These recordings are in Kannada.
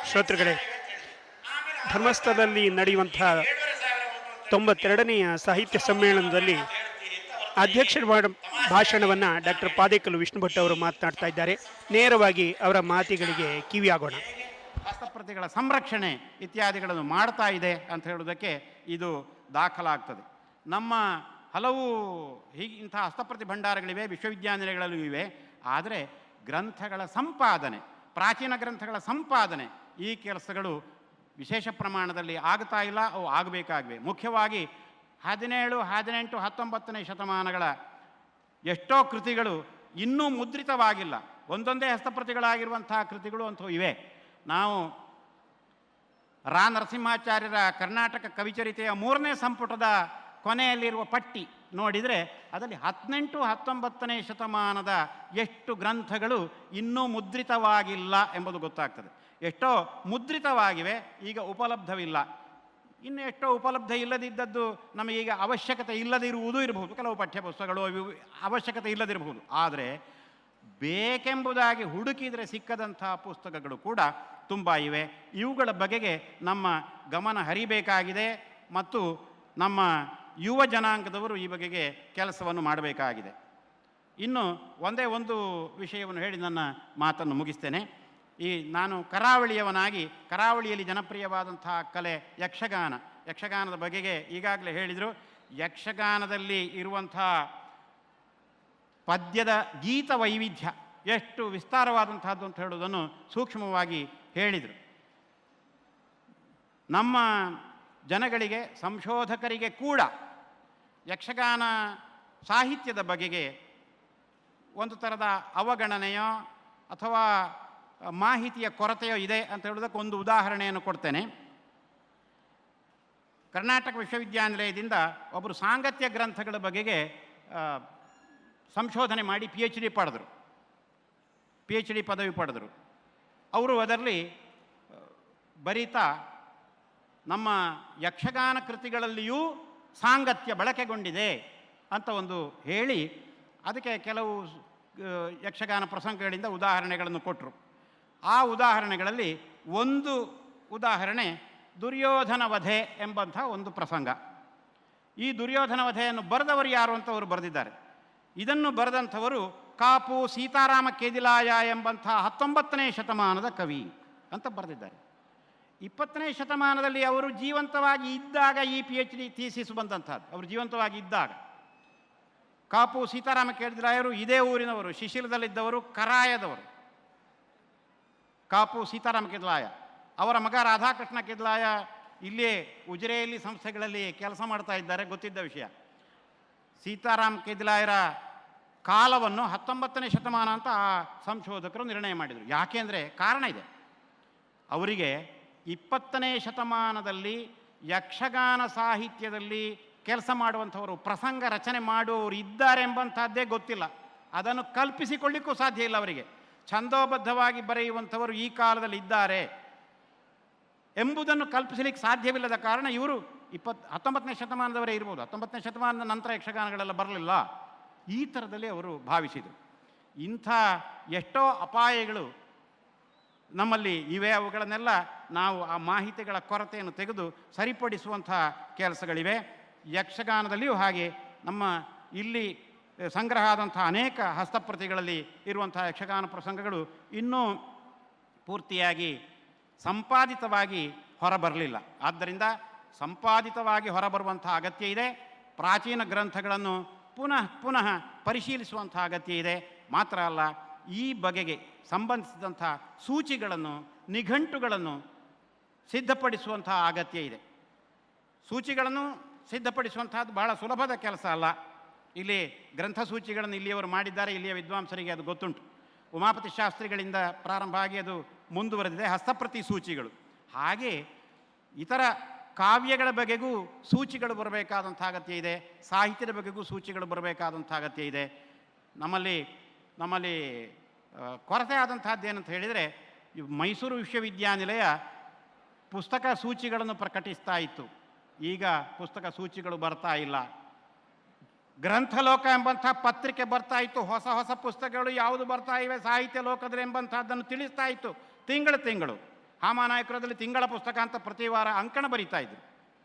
ಶ್ರೋತೃಗಳೇ ಧರ್ಮಸ್ಥಳದಲ್ಲಿ ನಡೆಯುವಂತಹ ತೊಂಬತ್ತೆರಡನೆಯ ಸಾಹಿತ್ಯ ಸಮ್ಮೇಳನದಲ್ಲಿ ಅಧ್ಯಕ್ಷರ ಮಾಡ- ಭಾಷಣವನ್ನ ಡಾಕ್ಟರ್ ಪಾದೇಕಲ್ಲು ವಿಷ್ಣು ಭಟ್ ಅವರು ಮಾತನಾಡ್ತಾ ಇದ್ದಾರೆ ನೇರವಾಗಿ ಅವರ ಮಾತಿಗಳಿಗೆ ಕಿವಿಯಾಗೋಣ ಹಸ್ತಪ್ರತಿಗಳ ಸಂರಕ್ಷಣೆ ಇತ್ಯಾದಿಗಳನ್ನು ಮಾಡ್ತಾ ಇದೆ ಅಂತ ಹೇಳುವುದಕ್ಕೆ ಇದು ದಾಖಲಾಗ್ತದೆ ನಮ್ಮ ಹಲವು ಹೀಗೆ ಇಂಥ ಹಸ್ತಪ್ರತಿ ಭಂಡಾರಗಳಿವೆ ವಿಶ್ವವಿದ್ಯಾನಿಲಯಗಳಲ್ಲೂ ಇವೆ ಆದರೆ ಗ್ರಂಥಗಳ ಸಂಪಾದನೆ ಪ್ರಾಚೀನ ಗ್ರಂಥಗಳ ಸಂಪಾದನೆ ಈ ಕೆಲಸಗಳು ವಿಶೇಷ ಪ್ರಮಾಣದಲ್ಲಿ ಆಗ್ತಾ ಇಲ್ಲ ಅವು ಆಗಬೇಕಾಗಿವೆ ಮುಖ್ಯವಾಗಿ ಹದಿನೇಳು ಹದಿನೆಂಟು ಹತ್ತೊಂಬತ್ತನೇ ಶತಮಾನಗಳ ಎಷ್ಟೋ ಕೃತಿಗಳು ಇನ್ನೂ ಮುದ್ರಿತವಾಗಿಲ್ಲ ಒಂದೊಂದೇ ಹಸ್ತಪ್ರತಿಗಳಾಗಿರುವಂತಹ ಕೃತಿಗಳು ಅಂತೂ ಇವೆ ನಾವು ರಾ ನರಸಿಂಹಾಚಾರ್ಯರ ಕರ್ನಾಟಕ ಕವಿಚರಿತೆಯ ಮೂರನೇ ಸಂಪುಟದ ಕೊನೆಯಲ್ಲಿರುವ ಪಟ್ಟಿ ನೋಡಿದರೆ ಅದರಲ್ಲಿ ಹದಿನೆಂಟು ಹತ್ತೊಂಬತ್ತನೇ ಶತಮಾನದ ಎಷ್ಟು ಗ್ರಂಥಗಳು ಇನ್ನೂ ಮುದ್ರಿತವಾಗಿಲ್ಲ ಎಂಬುದು ಗೊತ್ತಾಗ್ತದೆ ಎಷ್ಟೋ ಮುದ್ರಿತವಾಗಿವೆ ಈಗ ಉಪಲಬ್ಧವಿಲ್ಲ ಇನ್ನು ಎಷ್ಟೋ ಉಪಲಬ್ಧ ಇಲ್ಲದಿದ್ದದ್ದು ನಮಗೀಗ ಅವಶ್ಯಕತೆ ಇಲ್ಲದಿರುವುದೂ ಇರಬಹುದು ಕೆಲವು ಪಠ್ಯಪುಸ್ತಕಗಳು ಇವು ಅವಶ್ಯಕತೆ ಇಲ್ಲದಿರಬಹುದು ಆದರೆ ಬೇಕೆಂಬುದಾಗಿ ಹುಡುಕಿದರೆ ಸಿಕ್ಕದಂಥ ಪುಸ್ತಕಗಳು ಕೂಡ ತುಂಬ ಇವೆ ಇವುಗಳ ಬಗೆಗೆ ನಮ್ಮ ಗಮನ ಹರಿಬೇಕಾಗಿದೆ ಮತ್ತು ನಮ್ಮ ಯುವ ಜನಾಂಗದವರು ಈ ಬಗೆಗೆ ಕೆಲಸವನ್ನು ಮಾಡಬೇಕಾಗಿದೆ ಇನ್ನು ಒಂದೇ ಒಂದು ವಿಷಯವನ್ನು ಹೇಳಿ ನನ್ನ ಮಾತನ್ನು ಮುಗಿಸ್ತೇನೆ ಈ ನಾನು ಕರಾವಳಿಯವನಾಗಿ ಕರಾವಳಿಯಲ್ಲಿ ಜನಪ್ರಿಯವಾದಂತಹ ಕಲೆ ಯಕ್ಷಗಾನ ಯಕ್ಷಗಾನದ ಬಗೆಗೆ ಈಗಾಗಲೇ ಹೇಳಿದರು ಯಕ್ಷಗಾನದಲ್ಲಿ ಇರುವಂಥ ಪದ್ಯದ ಗೀತ ವೈವಿಧ್ಯ ಎಷ್ಟು ವಿಸ್ತಾರವಾದಂತಹದ್ದು ಅಂತ ಹೇಳುವುದನ್ನು ಸೂಕ್ಷ್ಮವಾಗಿ ಹೇಳಿದರು ನಮ್ಮ ಜನಗಳಿಗೆ ಸಂಶೋಧಕರಿಗೆ ಕೂಡ ಯಕ್ಷಗಾನ ಸಾಹಿತ್ಯದ ಬಗೆಗೆ ಒಂದು ಥರದ ಅವಗಣನೆಯೋ ಅಥವಾ ಮಾಹಿತಿಯ ಕೊರತೆಯೋ ಇದೆ ಅಂತ ಹೇಳೋದಕ್ಕೆ ಒಂದು ಉದಾಹರಣೆಯನ್ನು ಕೊಡ್ತೇನೆ ಕರ್ನಾಟಕ ವಿಶ್ವವಿದ್ಯಾನಿಲಯದಿಂದ ಒಬ್ಬರು ಸಾಂಗತ್ಯ ಗ್ರಂಥಗಳ ಬಗೆಗೆ ಆ, ಸಂಶೋಧನೆ ಮಾಡಿ ಪಿ ಎಚ್ ಡಿ ಪಡೆದರು ಪಿ ಎಚ್ ಡಿ ಪದವಿ ಪಡೆದರು ಅವರು ಅದರಲ್ಲಿ ಆ, ಬರೀತಾ ನಮ್ಮ ಯಕ್ಷಗಾನ ಕೃತಿಗಳಲ್ಲಿಯೂ ಸಾಂಗತ್ಯ ಬಳಕೆಗೊಂಡಿದೆ ಅಂತ ಒಂದು ಹೇಳಿ ಅದಕ್ಕೆ ಕೆಲವು ಆ, ಯಕ್ಷಗಾನ ಪ್ರಸಂಗಗಳಿಂದ ಉದಾಹರಣೆಗಳನ್ನು ಕೊಟ್ಟರು ಆ ಉದಾಹರಣೆಗಳಲ್ಲಿ ಒಂದು ಉದಾಹರಣೆ ದುರ್ಯೋಧನ ವಧೆ ಎಂಬಂಥ ಒಂದು ಪ್ರಸಂಗ ಈ ದುರ್ಯೋಧನ ವಧೆಯನ್ನು ಬರೆದವರು ಯಾರು ಅಂತ ಅವರು ಬರೆದಿದ್ದಾರೆ ಇದನ್ನು ಬರೆದಂಥವರು ಕಾಪು ಸೀತಾರಾಮ ಕೇದಿಲಾಯ ಎಂಬಂಥ ಹತ್ತೊಂಬತ್ತನೇ ಶತಮಾನದ ಕವಿ ಅಂತ ಬರೆದಿದ್ದಾರೆ ಇಪ್ಪತ್ತನೇ ಶತಮಾನದಲ್ಲಿ ಅವರು ಜೀವಂತವಾಗಿ ಇದ್ದಾಗ ಈ ಪಿ ಎಚ್ ಡಿ ಥೀಸಿಸ್ ಬಂದಂಥದ್ದು ಅವರು ಜೀವಂತವಾಗಿ ಇದ್ದಾಗ ಕಾಪು ಸೀತಾರಾಮ ಕೇದಿಲಾಯರು ಇದೇ ಊರಿನವರು ಶಿಶಿಲದಲ್ಲಿದ್ದವರು ಕರಾಯದವರು ಕಾಪು ಸೀತಾರಾಮ ಕೆದ್ಲಾಯ ಅವರ ಮಗ ರಾಧಾಕೃಷ್ಣ ಕೆದ್ಲಾಯ ಇಲ್ಲಿಯೇ ಉಜಿರೆಯಲ್ಲಿ ಸಂಸ್ಥೆಗಳಲ್ಲಿ ಕೆಲಸ ಮಾಡ್ತಾ ಇದ್ದಾರೆ ಗೊತ್ತಿದ್ದ ವಿಷಯ ಸೀತಾರಾಮ್ ಕೆದ್ಲಾಯರ ಕಾಲವನ್ನು ಹತ್ತೊಂಬತ್ತನೇ ಶತಮಾನ ಅಂತ ಆ ಸಂಶೋಧಕರು ನಿರ್ಣಯ ಮಾಡಿದರು ಯಾಕೆಂದರೆ ಕಾರಣ ಇದೆ ಅವರಿಗೆ ಇಪ್ಪತ್ತನೇ ಶತಮಾನದಲ್ಲಿ ಯಕ್ಷಗಾನ ಸಾಹಿತ್ಯದಲ್ಲಿ ಕೆಲಸ ಮಾಡುವಂಥವರು ಪ್ರಸಂಗ ರಚನೆ ಮಾಡುವವರು ಇದ್ದಾರೆ ಎಂಬಂಥದ್ದೇ ಗೊತ್ತಿಲ್ಲ ಅದನ್ನು ಕಲ್ಪಿಸಿಕೊಳ್ಳಿಕ್ಕೂ ಸಾಧ್ಯ ಇಲ್ಲ ಅವರಿಗೆ ಛಂದೋಬದ್ಧವಾಗಿ ಬರೆಯುವಂಥವರು ಈ ಕಾಲದಲ್ಲಿ ಇದ್ದಾರೆ ಎಂಬುದನ್ನು ಕಲ್ಪಿಸಲಿಕ್ಕೆ ಸಾಧ್ಯವಿಲ್ಲದ ಕಾರಣ ಇವರು ಇಪ್ಪತ್ತು ಹತ್ತೊಂಬತ್ತನೇ ಶತಮಾನದವರೇ ಇರ್ಬೋದು ಹತ್ತೊಂಬತ್ತನೇ ಶತಮಾನದ ನಂತರ ಯಕ್ಷಗಾನಗಳೆಲ್ಲ ಬರಲಿಲ್ಲ ಈ ಥರದಲ್ಲಿ ಅವರು ಭಾವಿಸಿದರು ಇಂಥ ಎಷ್ಟೋ ಅಪಾಯಗಳು ನಮ್ಮಲ್ಲಿ ಇವೆ ಅವುಗಳನ್ನೆಲ್ಲ ನಾವು ಆ ಮಾಹಿತಿಗಳ ಕೊರತೆಯನ್ನು ತೆಗೆದು ಸರಿಪಡಿಸುವಂಥ ಕೆಲಸಗಳಿವೆ ಯಕ್ಷಗಾನದಲ್ಲಿಯೂ ಹಾಗೆ ನಮ್ಮ ಇಲ್ಲಿ ಸಂಗ್ರಹ ಆದಂಥ ಅನೇಕ ಹಸ್ತಪ್ರತಿಗಳಲ್ಲಿ ಇರುವಂಥ ಯಕ್ಷಗಾನ ಪ್ರಸಂಗಗಳು ಇನ್ನೂ ಪೂರ್ತಿಯಾಗಿ ಸಂಪಾದಿತವಾಗಿ ಹೊರಬರಲಿಲ್ಲ ಆದ್ದರಿಂದ ಸಂಪಾದಿತವಾಗಿ ಹೊರಬರುವಂಥ ಅಗತ್ಯ ಇದೆ ಪ್ರಾಚೀನ ಗ್ರಂಥಗಳನ್ನು ಪುನಃ ಪುನಃ ಪರಿಶೀಲಿಸುವಂಥ ಅಗತ್ಯ ಇದೆ ಮಾತ್ರ ಅಲ್ಲ ಈ ಬಗೆಗೆ ಸಂಬಂಧಿಸಿದಂಥ ಸೂಚಿಗಳನ್ನು ನಿಘಂಟುಗಳನ್ನು ಸಿದ್ಧಪಡಿಸುವಂಥ ಅಗತ್ಯ ಇದೆ ಸೂಚಿಗಳನ್ನು ಸಿದ್ಧಪಡಿಸುವಂಥದ್ದು ಬಹಳ ಸುಲಭದ ಕೆಲಸ ಅಲ್ಲ ಇಲ್ಲಿ ಗ್ರಂಥ ಸೂಚಿಗಳನ್ನು ಇಲ್ಲಿಯವರು ಮಾಡಿದ್ದಾರೆ ಇಲ್ಲಿಯ ವಿದ್ವಾಂಸರಿಗೆ ಅದು ಗೊತ್ತುಂಟು ಉಮಾಪತಿ ಶಾಸ್ತ್ರಿಗಳಿಂದ ಪ್ರಾರಂಭ ಆಗಿ ಅದು ಮುಂದುವರೆದಿದೆ ಹಸ್ತಪ್ರತಿ ಸೂಚಿಗಳು ಹಾಗೆ ಇತರ ಕಾವ್ಯಗಳ ಬಗೆಗೂ ಸೂಚಿಗಳು ಬರಬೇಕಾದಂಥ ಅಗತ್ಯ ಇದೆ ಸಾಹಿತ್ಯದ ಬಗೆಗೂ ಸೂಚಿಗಳು ಬರಬೇಕಾದಂಥ ಅಗತ್ಯ ಇದೆ ನಮ್ಮಲ್ಲಿ ನಮ್ಮಲ್ಲಿ ಆ, ಕೊರತೆ ಆದಂಥದ್ದು ಏನಂತ ಹೇಳಿದರೆ ಈ ಮೈಸೂರು ವಿಶ್ವವಿದ್ಯಾನಿಲಯ ಪುಸ್ತಕ ಸೂಚಿಗಳನ್ನು ಪ್ರಕಟಿಸ್ತಾ ಇತ್ತು ಈಗ ಪುಸ್ತಕ ಸೂಚಿಗಳು ಬರ್ತಾ ಇಲ್ಲ ಗ್ರಂಥಲೋಕ ಎಂಬಂಥ ಪತ್ರಿಕೆ ಬರ್ತಾ ಇತ್ತು ಹೊಸ ಹೊಸ ಪುಸ್ತಕಗಳು ಯಾವುದು ಬರ್ತಾ ಇವೆ ಸಾಹಿತ್ಯ ಲೋಕದಲ್ಲಿ ಎಂಬಂಥದ್ದನ್ನು ತಿಳಿಸ್ತಾ ಇತ್ತು ತಿಂಗಳು ತಿಂಗಳು ಹಾಮಾನಾಯಕರದಲ್ಲಿ ತಿಂಗಳ ಪುಸ್ತಕ ಅಂತ ಪ್ರತಿ ವಾರ ಅಂಕಣ ಬರೀತಾ ಇದ್ರು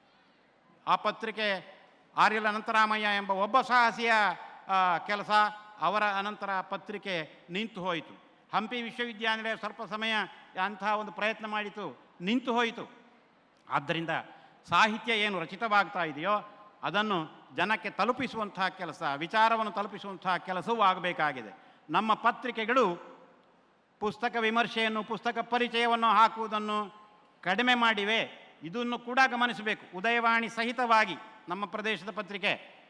ಆ ಪತ್ರಿಕೆ ಆರ್ಯಲ ಅನಂತರಾಮಯ್ಯ ಎಂಬ ಒಬ್ಬ ಸಾಹಸಿಯ ಆ, ಕೆಲಸ ಅವರ ಅನಂತರ ಪತ್ರಿಕೆ ನಿಂತು ಹೋಯಿತು ಹಂಪಿ ವಿಶ್ವವಿದ್ಯಾನಿಲಯ ಸ್ವಲ್ಪ ಸಮಯ ಅಂತಹ ಒಂದು ಪ್ರಯತ್ನ ಮಾಡಿತು ನಿಂತು ಹೋಯಿತು ಆದ್ದರಿಂದ ಸಾಹಿತ್ಯ ಏನು ರಚಿತವಾಗ್ತಾ ಇದೆಯೋ ಅದನ್ನು ಜನಕ್ಕೆ ತಲುಪಿಸುವಂತಹ ಕೆಲಸ ವಿಚಾರವನ್ನು ತಲುಪಿಸುವಂತಹ ಕೆಲಸವೂ ಆಗಬೇಕಾಗಿದೆ ನಮ್ಮ ಪತ್ರಿಕೆಗಳು ಪುಸ್ತಕ ವಿಮರ್ಶೆಯನ್ನು ಪುಸ್ತಕ ಪರಿಚಯವನ್ನು ಹಾಕುವುದನ್ನು ಕಡಿಮೆ ಮಾಡಿವೆ ಇದನ್ನು ಕೂಡ ಗಮನಿಸಬೇಕು ಉದಯವಾಣಿ ಸಹಿತವಾಗಿ ನಮ್ಮ ಪ್ರದೇಶದ ಪತ್ರಿಕೆ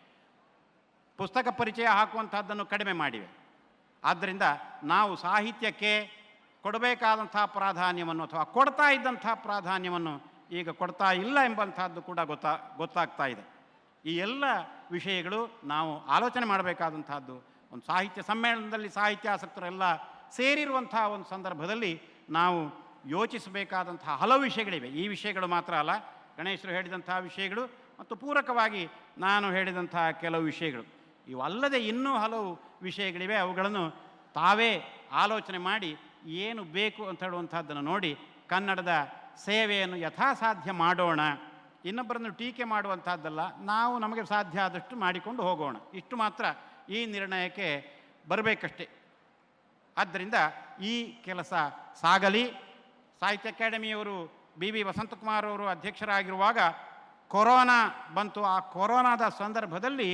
ಪುಸ್ತಕ ಪರಿಚಯ ಹಾಕುವಂತಹದ್ದನ್ನು ಕಡಿಮೆ ಮಾಡಿವೆ ಆದ್ದರಿಂದ ನಾವು ಸಾಹಿತ್ಯಕ್ಕೆ ಕೊಡಬೇಕಾದಂತಹ ಪ್ರಾಧಾನ್ಯವನ್ನು ಅಥವಾ ಕೊಡ್ತಾ ಇದ್ದಂತಹ ಪ್ರಾಧಾನ್ಯವನ್ನು ಈಗ ಕೊಡ್ತಾ ಇಲ್ಲ ಎಂಬಂತಹದ್ದು ಕೂಡ ಗೊತ್ತಾ ಗೊತ್ತಾಗ್ತಾ ಇದೆ ಈ ಎಲ್ಲ ವಿಷಯಗಳು ನಾವು ಆಲೋಚನೆ ಮಾಡಬೇಕಾದಂತಹದ್ದು ಒಂದು ಸಾಹಿತ್ಯ ಸಮ್ಮೇಳನದಲ್ಲಿ ಸಾಹಿತ್ಯಾಸಕ್ತರೆಲ್ಲ ಸೇರಿರುವಂತಹ ಒಂದು ಸಂದರ್ಭದಲ್ಲಿ ನಾವು ಯೋಚಿಸಬೇಕಾದಂತಹ ಹಲವು ವಿಷಯಗಳಿವೆ ಈ ವಿಷಯಗಳು ಮಾತ್ರ ಅಲ್ಲ ಗಣೇಶರು ಹೇಳಿದಂತಹ ವಿಷಯಗಳು ಮತ್ತು ಪೂರಕವಾಗಿ ನಾನು ಹೇಳಿದಂತಹ ಕೆಲವು ವಿಷಯಗಳು ಇವಲ್ಲದೆ ಇನ್ನೂ ಹಲವು ವಿಷಯಗಳಿವೆ ಅವುಗಳನ್ನು ತಾವೇ ಆಲೋಚನೆ ಮಾಡಿ ಏನು ಬೇಕು ಅಂತ ಹೇಳುವಂಥದ್ದನ್ನು ನೋಡಿ ಕನ್ನಡದ ಸೇವೆಯನ್ನು ಯಥಾಸಾಧ್ಯ ಮಾಡೋಣ ಇನ್ನೊಬ್ಬರನ್ನು ಟೀಕೆ ಮಾಡುವಂಥದ್ದಲ್ಲ ನಾವು ನಮಗೆ ಸಾಧ್ಯ ಆದಷ್ಟು ಮಾಡಿಕೊಂಡು ಹೋಗೋಣ ಇಷ್ಟು ಮಾತ್ರ ಈ ನಿರ್ಣಯಕ್ಕೆ ಬರಬೇಕಷ್ಟೇ ಆದ್ದರಿಂದ ಈ ಕೆಲಸ ಸಾಗಲಿ ಸಾಹಿತ್ಯ ಅಕಾಡೆಮಿಯವರು ಬಿ ವಿ ವಸಂತಕುಮಾರ್ ಅವರು ಅಧ್ಯಕ್ಷರಾಗಿರುವಾಗ ಕೊರೋನಾ ಬಂತು ಆ ಕೊರೋನಾದ ಸಂದರ್ಭದಲ್ಲಿ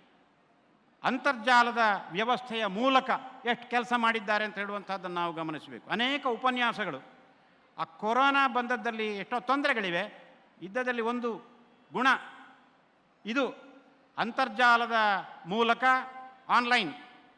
ಅಂತರ್ಜಾಲದ ವ್ಯವಸ್ಥೆಯ ಮೂಲಕ ಎಷ್ಟು ಕೆಲಸ ಮಾಡಿದ್ದಾರೆ ಅಂತ ಹೇಳುವಂಥದ್ದನ್ನು ನಾವು ಗಮನಿಸಬೇಕು ಅನೇಕ ಉಪನ್ಯಾಸಗಳು ಆ ಕೊರೋನಾ ಬಂದದ್ದಲ್ಲಿ ಎಷ್ಟೋ ತೊಂದರೆಗಳಿವೆ ಇದ್ದದಲ್ಲಿ ಒಂದು ಗುಣ ಇದು ಅಂತರ್ಜಾಲದ ಮೂಲಕ ಆನ್ಲೈನ್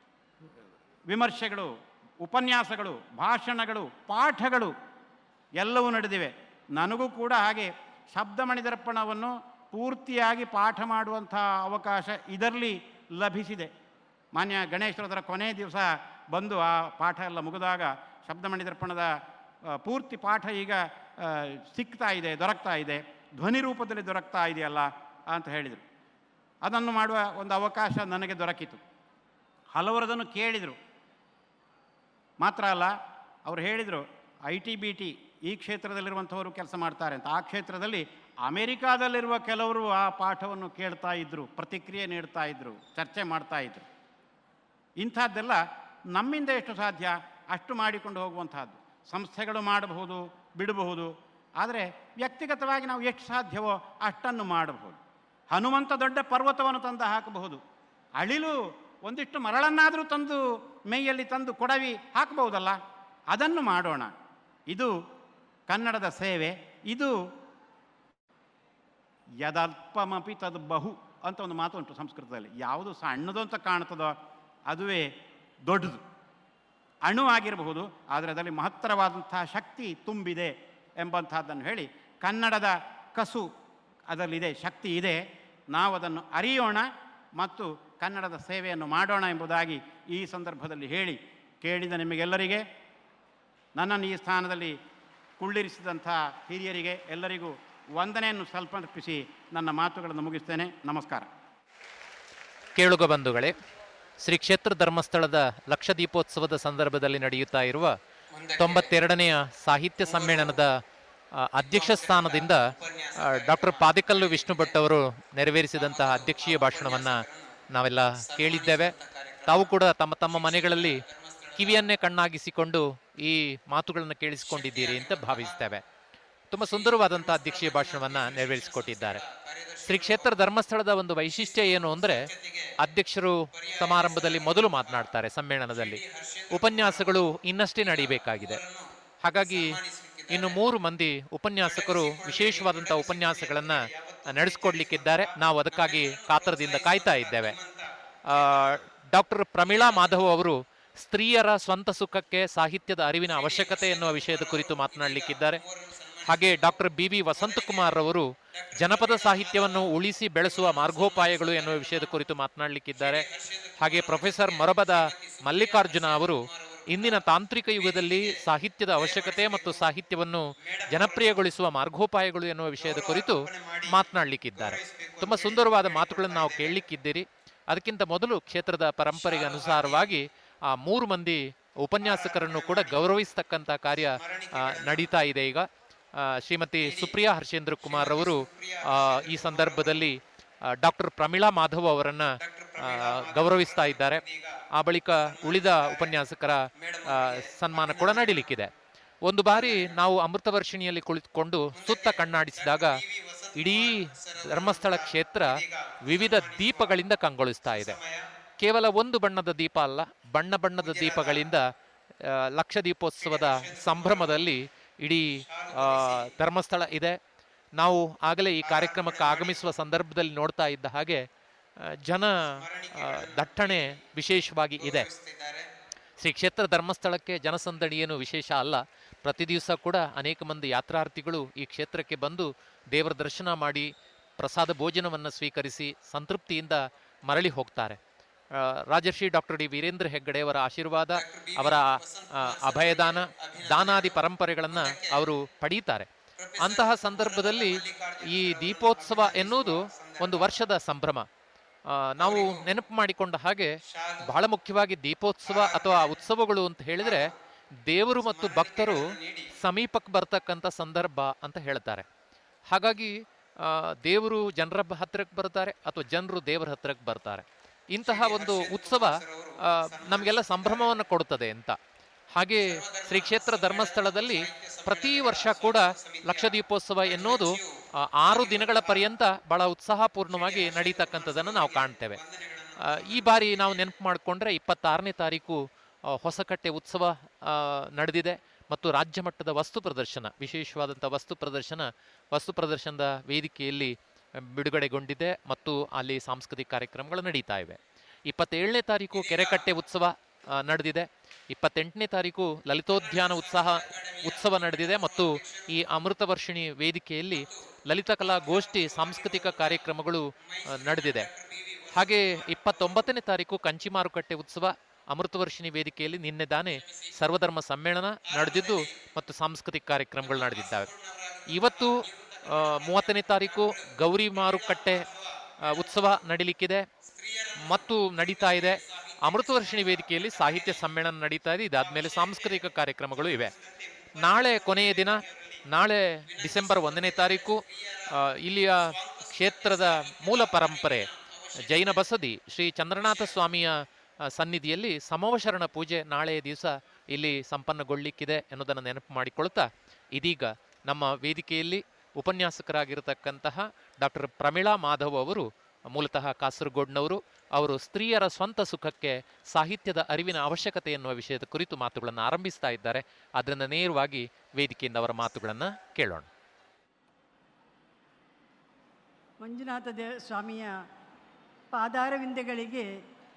ವಿಮರ್ಶೆಗಳು ಉಪನ್ಯಾಸಗಳು ಭಾಷಣಗಳು ಪಾಠಗಳು ಎಲ್ಲವೂ ನಡೆದಿವೆ ನನಗೂ ಕೂಡ ಹಾಗೆ ಶಬ್ದಮಣಿ ದರ್ಪಣವನ್ನು ಪೂರ್ತಿಯಾಗಿ ಪಾಠ ಮಾಡುವಂಥ ಅವಕಾಶ ಇದರಲ್ಲಿ ಲಭಿಸಿದೆ ಮಾನ್ಯ ಗಣೇಶ್ವರದರ ಕೊನೆ ದಿವಸ ಬಂದು ಆ ಪಾಠ ಎಲ್ಲ ಮುಗಿದಾಗ ಶಬ್ದಮಣಿ ದರ್ಪಣದ ಆ, ಪೂರ್ತಿ ಪಾಠ ಈಗ ಆ, ಸಿಗ್ತಾ ಇದೆ ದೊರಕ್ತಾ ಇದೆ ಧ್ವನಿ ರೂಪದಲ್ಲಿ ದೊರಕ್ತಾ ಇದೆಯಲ್ಲ ಅಂತ ಹೇಳಿದರು ಅದನ್ನು ಮಾಡುವ ಒಂದು ಅವಕಾಶ ನನಗೆ ದೊರಕಿತು ಹಲವರದನ್ನು ಕೇಳಿದರು ಮಾತ್ರ ಅಲ್ಲ ಅವರು ಹೇಳಿದರು ಐ ಟಿ ಬಿ ಟಿ ಈ ಕ್ಷೇತ್ರದಲ್ಲಿರುವಂಥವರು ಕೆಲಸ ಮಾಡ್ತಾರೆ ಅಂತ ಆ ಕ್ಷೇತ್ರದಲ್ಲಿ ಅಮೆರಿಕಾದಲ್ಲಿರುವ ಕೆಲವರು ಆ ಪಾಠವನ್ನು ಕೇಳ್ತಾ ಇದ್ದರು ಪ್ರತಿಕ್ರಿಯೆ ನೀಡ್ತಾ ಇದ್ದರು ಚರ್ಚೆ ಮಾಡ್ತಾ ಇದ್ದರು ಇಂಥದ್ದೆಲ್ಲ ನಮ್ಮಿಂದ ಎಷ್ಟು ಸಾಧ್ಯ ಅಷ್ಟು ಮಾಡಿಕೊಂಡು ಹೋಗುವಂತಹದ್ದು ಸಂಸ್ಥೆಗಳು ಮಾಡಬಹುದು ಬಿಡಬಹುದು ಆದರೆ ವ್ಯಕ್ತಿಗತವಾಗಿ ನಾವು ಎಷ್ಟು ಸಾಧ್ಯವೋ ಅಷ್ಟನ್ನು ಮಾಡಬಹುದು ಹನುಮಂತ ದೊಡ್ಡ ಪರ್ವತವನ್ನು ತಂದು ಹಾಕಬಹುದು ಅಳಿಲು ಒಂದಿಷ್ಟು ಮರಳನ್ನಾದರೂ ತಂದು ಮೈಯಲ್ಲಿ ತಂದು ಕೊಡವಿ ಹಾಕಬಹುದಲ್ಲ ಅದನ್ನು ಮಾಡೋಣ ಇದು ಕನ್ನಡದ ಸೇವೆ ಇದು ಯದಲ್ಪಮಪಿ ತದ್ ಬಹು ಅಂತ ಒಂದು ಮಾತು ಉಂಟು ಸಂಸ್ಕೃತದಲ್ಲಿ ಯಾವುದು ಸಣ್ಣದು ಅಂತ ಕಾಣ್ತದೋ ಅದುವೇ ದೊಡ್ಡದು ಅಣು ಆಗಿರಬಹುದು ಆದರೆ ಅದರಲ್ಲಿ ಮಹತ್ತರವಾದಂತಹ ಶಕ್ತಿ ತುಂಬಿದೆ ಎಂಬಂತಹದ್ದನ್ನು ಹೇಳಿ ಕನ್ನಡದ ಕಸು ಅದರಲ್ಲಿದೆ ಶಕ್ತಿ ಇದೆ ನಾವು ಅದನ್ನು ಅರಿಯೋಣ ಮತ್ತು ಕನ್ನಡದ ಸೇವೆಯನ್ನು ಮಾಡೋಣ ಎಂಬುದಾಗಿ ಈ ಸಂದರ್ಭದಲ್ಲಿ ಹೇಳಿ ಕೇಳಿದ ನಿಮಗೆಲ್ಲರಿಗೆ ನನ್ನನ್ನು ಈ ಸ್ಥಾನದಲ್ಲಿ ಕುಳ್ಳಿರಿಸಿದಂಥ ಹಿರಿಯರಿಗೆ ಎಲ್ಲರಿಗೂ ವಂದನೆಯನ್ನು ಸಮರ್ಪಿಸಿ ನನ್ನ ಮಾತುಗಳನ್ನು ಮುಗಿಸ್ತೇನೆ ನಮಸ್ಕಾರ ಕೇಳುಗ ಬಂಧುಗಳೇ ಶ್ರೀ ಕ್ಷೇತ್ರ ಧರ್ಮಸ್ಥಳದ ಲಕ್ಷ ದೀಪೋತ್ಸವದ ಸಂದರ್ಭದಲ್ಲಿ ನಡೆಯುತ್ತಾ ಇರುವ ತೊಂಬತ್ತೆರಡನೆಯ ಸಾಹಿತ್ಯ ಸಮ್ಮೇಳನದ ಆ, ಅಧ್ಯಕ್ಷ ಸ್ಥಾನದಿಂದ ಡಾಕ್ಟರ್ ಪಾದಿಕಲ್ಲು ವಿಷ್ಣು ಭಟ್ ಅವರು ನೆರವೇರಿಸಿದಂತಹ ಅಧ್ಯಕ್ಷೀಯ ಭಾಷಣವನ್ನ ನಾವೆಲ್ಲ ಕೇಳಿದ್ದೇವೆ ತಾವು ಕೂಡ ತಮ್ಮ ತಮ್ಮ ಮನೆಗಳಲ್ಲಿ ಕಿವಿಯನ್ನೇ ಕಣ್ಣಾಗಿಸಿಕೊಂಡು ಈ ಮಾತುಗಳನ್ನು ಕೇಳಿಸಿಕೊಂಡಿದ್ದೀರಿ ಅಂತ ಭಾವಿಸ್ತೇವೆ ತುಂಬ ಸುಂದರವಾದಂತಹ ಅಧ್ಯಕ್ಷೀಯ ಭಾಷಣವನ್ನ ನೆರವೇರಿಸಿಕೊಟ್ಟಿದ್ದಾರೆ ಶ್ರೀ ಕ್ಷೇತ್ರ ಧರ್ಮಸ್ಥಳದ ಒಂದು ವೈಶಿಷ್ಟ್ಯ ಏನು ಅಂದ್ರೆ ಅಧ್ಯಕ್ಷರು ಸಮಾರಂಭದಲ್ಲಿ ಮೊದಲು ಮಾತನಾಡ್ತಾರೆ ಸಮ್ಮೇಳನದಲ್ಲಿ ಉಪನ್ಯಾಸಗಳು ಇನ್ನಷ್ಟೇ ನಡೀಬೇಕಾಗಿದೆ ಹಾಗಾಗಿ ಇನ್ನು ಮೂರು ಮಂದಿ ಉಪನ್ಯಾಸಕರು ವಿಶೇಷವಾದಂತಹ ಉಪನ್ಯಾಸಗಳನ್ನ ನಡೆಸ್ಕೊಡ್ಲಿಕ್ಕಿದ್ದಾರೆ ನಾವು ಅದಕ್ಕಾಗಿ ಕಾತರದಿಂದ ಕಾಯ್ತಾ ಇದ್ದೇವೆ ಡಾಕ್ಟರ್ ಪ್ರಮೀಳಾ ಮಾಧವ್ ಅವರು ಸ್ತ್ರೀಯರ ಸ್ವಂತ ಸುಖಕ್ಕೆ ಸಾಹಿತ್ಯದ ಅರಿವಿನ ಅವಶ್ಯಕತೆ ಎನ್ನುವ ವಿಷಯದ ಕುರಿತು ಮಾತನಾಡಲಿಕ್ಕಿದ್ದಾರೆ ಹಾಗೆ ಡಾಕ್ಟರ್ ಬಿ ವಿ ವಸಂತಕುಮಾರ್ ಅವರು ಜನಪದ ಸಾಹಿತ್ಯವನ್ನು ಉಳಿಸಿ ಬೆಳೆಸುವ ಮಾರ್ಗೋಪಾಯಗಳು ಎನ್ನುವ ವಿಷಯದ ಕುರಿತು ಮಾತನಾಡಲಿಕ್ಕಿದ್ದಾರೆ ಹಾಗೆ ಪ್ರೊಫೆಸರ್ ಮೊರಬದ ಮಲ್ಲಿಕಾರ್ಜುನ ಅವರು ಇಂದಿನ ತಾಂತ್ರಿಕ ಯುಗದಲ್ಲಿ ಸಾಹಿತ್ಯದ ಅವಶ್ಯಕತೆ ಮತ್ತು ಸಾಹಿತ್ಯವನ್ನು ಜನಪ್ರಿಯಗೊಳಿಸುವ ಮಾರ್ಗೋಪಾಯಗಳು ಎನ್ನುವ ವಿಷಯದ ಕುರಿತು ಮಾತನಾಡಲಿಕ್ಕಿದ್ದಾರೆ ತುಂಬಾ ಸುಂದರವಾದ ಮಾತುಗಳನ್ನು ನಾವು ಕೇಳಲಿಕ್ಕಿದ್ದೀರಿ ಅದಕ್ಕಿಂತ ಮೊದಲು ಕ್ಷೇತ್ರದ ಪರಂಪರೆಗೆ ಅನುಸಾರವಾಗಿ ಆ ಮೂರು ಮಂದಿ ಉಪನ್ಯಾಸಕರನ್ನು ಕೂಡ ಗೌರವಿಸ್ತಕ್ಕಂಥ ಕಾರ್ಯ ಆ, ನಡೀತಾ ಇದೆ ಈಗ ಆ, ಶ್ರೀಮತಿ ಸುಪ್ರಿಯಾ ಹರ್ಷೇಂದ್ರ ಕುಮಾರ್ ಅವರು ಆ, ಈ ಸಂದರ್ಭದಲ್ಲಿ ಡಾಕ್ಟರ್ ಪ್ರಮೀಳಾ ಮಾಧವ್ ಅವರನ್ನ ಆ, ಗೌರವಿಸ್ತಾ ಇದ್ದಾರೆ ಆ ಬಳಿಕ ಉಳಿದ ಉಪನ್ಯಾಸಕರ ಆ, ಸನ್ಮಾನ ಕೂಡ ನಡೀಲಿಕ್ಕಿದೆ ಒಂದು ಬಾರಿ ನಾವು ಅಮೃತ ವರ್ಷಿಣಿಯಲ್ಲಿ ಕುಳಿತುಕೊಂಡು ಸುತ್ತ ಕಣ್ಣಾಡಿಸಿದಾಗ ಇಡೀ ಧರ್ಮಸ್ಥಳ ಕ್ಷೇತ್ರ ವಿವಿಧ ದೀಪಗಳಿಂದ ಕಂಗೊಳಿಸ್ತಾ ಇದೆ ಕೇವಲ ಒಂದು ಬಣ್ಣದ ದೀಪ ಅಲ್ಲ ಬಣ್ಣ ಬಣ್ಣದ ದೀಪಗಳಿಂದ ಆ, ಲಕ್ಷ ದೀಪೋತ್ಸವದ ಸಂಭ್ರಮದಲ್ಲಿ ಇಡೀ ಆ, ಧರ್ಮಸ್ಥಳ ಇದೆ ನಾವು ಆಗಲೇ ಈ ಕಾರ್ಯಕ್ರಮಕ್ಕೆ ಆಗಮಿಸುವ ಸಂದರ್ಭದಲ್ಲಿ ನೋಡ್ತಾ ಇದ್ದ ಹಾಗೆ ಆ, ಜನ ಆ, ದಟ್ಟಣೆ ವಿಶೇಷವಾಗಿ ಇದೆ ಶ್ರೀ ಕ್ಷೇತ್ರ ಧರ್ಮಸ್ಥಳಕ್ಕೆ ಜನಸಂದಣಿ ಏನು ವಿಶೇಷ ಅಲ್ಲ ಪ್ರತಿ ದಿವಸ ಕೂಡ ಅನೇಕ ಮಂದಿ ಯಾತ್ರಾರ್ಥಿಗಳು ಈ ಕ್ಷೇತ್ರಕ್ಕೆ ಬಂದು ದೇವರ ದರ್ಶನ ಮಾಡಿ ಪ್ರಸಾದ ಭೋಜನವನ್ನು ಸ್ವೀಕರಿಸಿ ಸಂತೃಪ್ತಿಯಿಂದ ಮರಳಿ ಹೋಗ್ತಾರೆ ಆ, ರಾಜರ್ಷಿ ಡಾಕ್ಟರ್ ಡಿ ವೀರೇಂದ್ರ ಹೆಗ್ಗಡೆಯವರ ಆಶೀರ್ವಾದ ಅವರ ಆ, ಅಭಯದಾನ ದಾನಾದಿ ಪರಂಪರೆಗಳನ್ನು ಅವರು ಪಡೀತಾರೆ ಅಂತಹ ಸಂದರ್ಭದಲ್ಲಿ ಈ ದೀಪೋತ್ಸವ ಎನ್ನುವುದು ಒಂದು ವರ್ಷದ ಸಂಭ್ರಮ ಆ, ನಾವು ನೆನಪು ಮಾಡಿಕೊಂಡ ಹಾಗೆ ಬಹಳ ಮುಖ್ಯವಾಗಿ ದೀಪೋತ್ಸವ ಅಥವಾ ಉತ್ಸವಗಳು ಅಂತ ಹೇಳಿದ್ರೆ ದೇವರು ಮತ್ತು ಭಕ್ತರು ಸಮೀಪಕ್ಕೆ ಬರ್ತಕ್ಕಂಥ ಸಂದರ್ಭ ಅಂತ ಹೇಳ್ತಾರೆ ಹಾಗಾಗಿ ಆ, ದೇವರು ಜನರ ಬ- ಹತ್ರಕ್ಕೆ ಬರ್ತಾರೆ ಅಥವಾ ಜನರು ದೇವರ ಹತ್ರಕ್ಕೆ ಬರ್ತಾರೆ ಇಂತಹ ಒಂದು ಉತ್ಸವ ಆ, ನಮಗೆಲ್ಲ ಸಂಭ್ರಮವನ್ನು ಕೊಡುತ್ತದೆ ಅಂತ ಹಾಗೆ ಶ್ರೀ ಕ್ಷೇತ್ರ ಧರ್ಮಸ್ಥಳದಲ್ಲಿ ಪ್ರತಿ ವರ್ಷ ಕೂಡ ಲಕ್ಷ ದೀಪೋತ್ಸವ ಎನ್ನುವುದು ಆ, ಆರು ದಿನಗಳ ಪರ್ಯಂತ ಬಹಳ ಉತ್ಸಾಹಪೂರ್ಣವಾಗಿ ನಡೀತಕ್ಕಂಥದ್ದನ್ನು ನಾವು ಕಾಣ್ತೇವೆ ಆ, ಈ ಬಾರಿ ನಾವು ನೆನಪು ಮಾಡಿಕೊಂಡ್ರೆ ಇಪ್ಪತ್ತಾರನೇ ತಾರೀಕು ಆ, ಹೊಸಕಟ್ಟೆ ಉತ್ಸವ ಆ, ನಡೆದಿದೆ ಮತ್ತು ರಾಜ್ಯ ಮಟ್ಟದ ವಸ್ತು ಪ್ರದರ್ಶನ ವಿಶೇಷವಾದಂಥ ವಸ್ತು ಪ್ರದರ್ಶನ ವಸ್ತು ಪ್ರದರ್ಶನದ ವೇದಿಕೆಯಲ್ಲಿ ಆ, ಬಿಡುಗಡೆಗೊಂಡಿದೆ ಮತ್ತು ಅಲ್ಲಿ ಸಾಂಸ್ಕೃತಿಕ ಕಾರ್ಯಕ್ರಮಗಳು ನಡೀತಾ ಇವೆ ಇಪ್ಪತ್ತೇಳನೇ ತಾರೀಕು ಕೆರೆಕಟ್ಟೆ ಉತ್ಸವ ಆ, ನಡೆದಿದೆ ಇಪ್ಪತ್ತೆಂಟನೇ ತಾರೀಕು ಲಲಿತೋದ್ಯಾನ ಉತ್ಸಾಹ ಉತ್ಸವ ನಡೆದಿದೆ ಮತ್ತು ಈ ಅಮೃತ ವರ್ಷಿಣಿ ವೇದಿಕೆಯಲ್ಲಿ ಲಲಿತಕಲಾ ಗೋಷ್ಠಿ ಸಾಂಸ್ಕೃತಿಕ ಕಾರ್ಯಕ್ರಮಗಳು ಆ, ನಡೆದಿದೆ ಹಾಗೆ ಇಪ್ಪತ್ತೊಂಬತ್ತನೇ ತಾರೀಕು ಕಂಚಿ ಮಾರುಕಟ್ಟೆ ಉತ್ಸವ ಅಮೃತವರ್ಷಿಣಿ ವೇದಿಕೆಯಲ್ಲಿ ನಿನ್ನೆ ತಾನೇ ಸರ್ವಧರ್ಮ ಸಮ್ಮೇಳನ ನಡೆದಿದ್ದು ಮತ್ತು ಸಾಂಸ್ಕೃತಿಕ ಕಾರ್ಯಕ್ರಮಗಳು ನಡೆದಿದ್ದಾವೆ ಇವತ್ತು ಆ, ಮೂವತ್ತನೇ ತಾರೀಕು ಗೌರಿ ಮಾರುಕಟ್ಟೆ ಆ, ಉತ್ಸವ ನಡೀಲಿಕ್ಕಿದೆ ಮತ್ತು ನಡೀತಾ ಇದೆ ಅಮೃತವರ್ಷಿಣಿ ವೇದಿಕೆಯಲ್ಲಿ ಸಾಹಿತ್ಯ ಸಮ್ಮೇಳನ ನಡೀತಾ ಇದೆ ಇದಾದ್ಮೇಲೆ ಸಾಂಸ್ಕೃತಿಕ ಕಾರ್ಯಕ್ರಮಗಳು ಇವೆ ನಾಳೆ ಕೊನೆಯ ದಿನ ನಾಳೆ ಡಿಸೆಂಬರ್ ಒಂದನೇ ತಾರೀಕು ಆ, ಇಲ್ಲಿಯ ಕ್ಷೇತ್ರದ ಮೂಲ ಪರಂಪರೆ ಜೈನ ಬಸದಿ ಶ್ರೀ ಚಂದ್ರನಾಥ ಸ್ವಾಮಿಯ ಆ, ಸನ್ನಿಧಿಯಲ್ಲಿ ಸಮವಶರಣ ಪೂಜೆ ನಾಳೆಯ ದಿವಸ ಇಲ್ಲಿ ಸಂಪನ್ನಗೊಳ್ಳಿಕ್ಕಿದೆ ಎನ್ನುವುದನ್ನು ನೆನಪು ಮಾಡಿಕೊಳ್ತಾ ಇದೀಗ ನಮ್ಮ ವೇದಿಕೆಯಲ್ಲಿ ಉಪನ್ಯಾಸಕರಾಗಿರತಕ್ಕಂತಹ ಡಾಕ್ಟರ್ ಪ್ರಮೀಳಾ ಮಾಧವ್ ಅವರು ಮೂಲತಃ ಕಾಸರಗೋಡ್ನವರು ಅವರು ಸ್ತ್ರೀಯರ ಸ್ವಂತ ಸುಖಕ್ಕೆ ಸಾಹಿತ್ಯದ ಅರಿವಿನ ಅವಶ್ಯಕತೆ ಎನ್ನುವ ವಿಷಯದ ಕುರಿತು ಮಾತುಗಳನ್ನು ಆರಂಭಿಸ್ತಾ ಇದ್ದಾರೆ ಅದರಿಂದ ನೇರವಾಗಿ ವೇದಿಕೆಯಿಂದ ಅವರ ಮಾತುಗಳನ್ನು ಕೇಳೋಣ ಮಂಜುನಾಥ ದೇ ಸ್ವಾಮಿಯ ಪಾದಾರವಿಂದಗಳಿಗೆ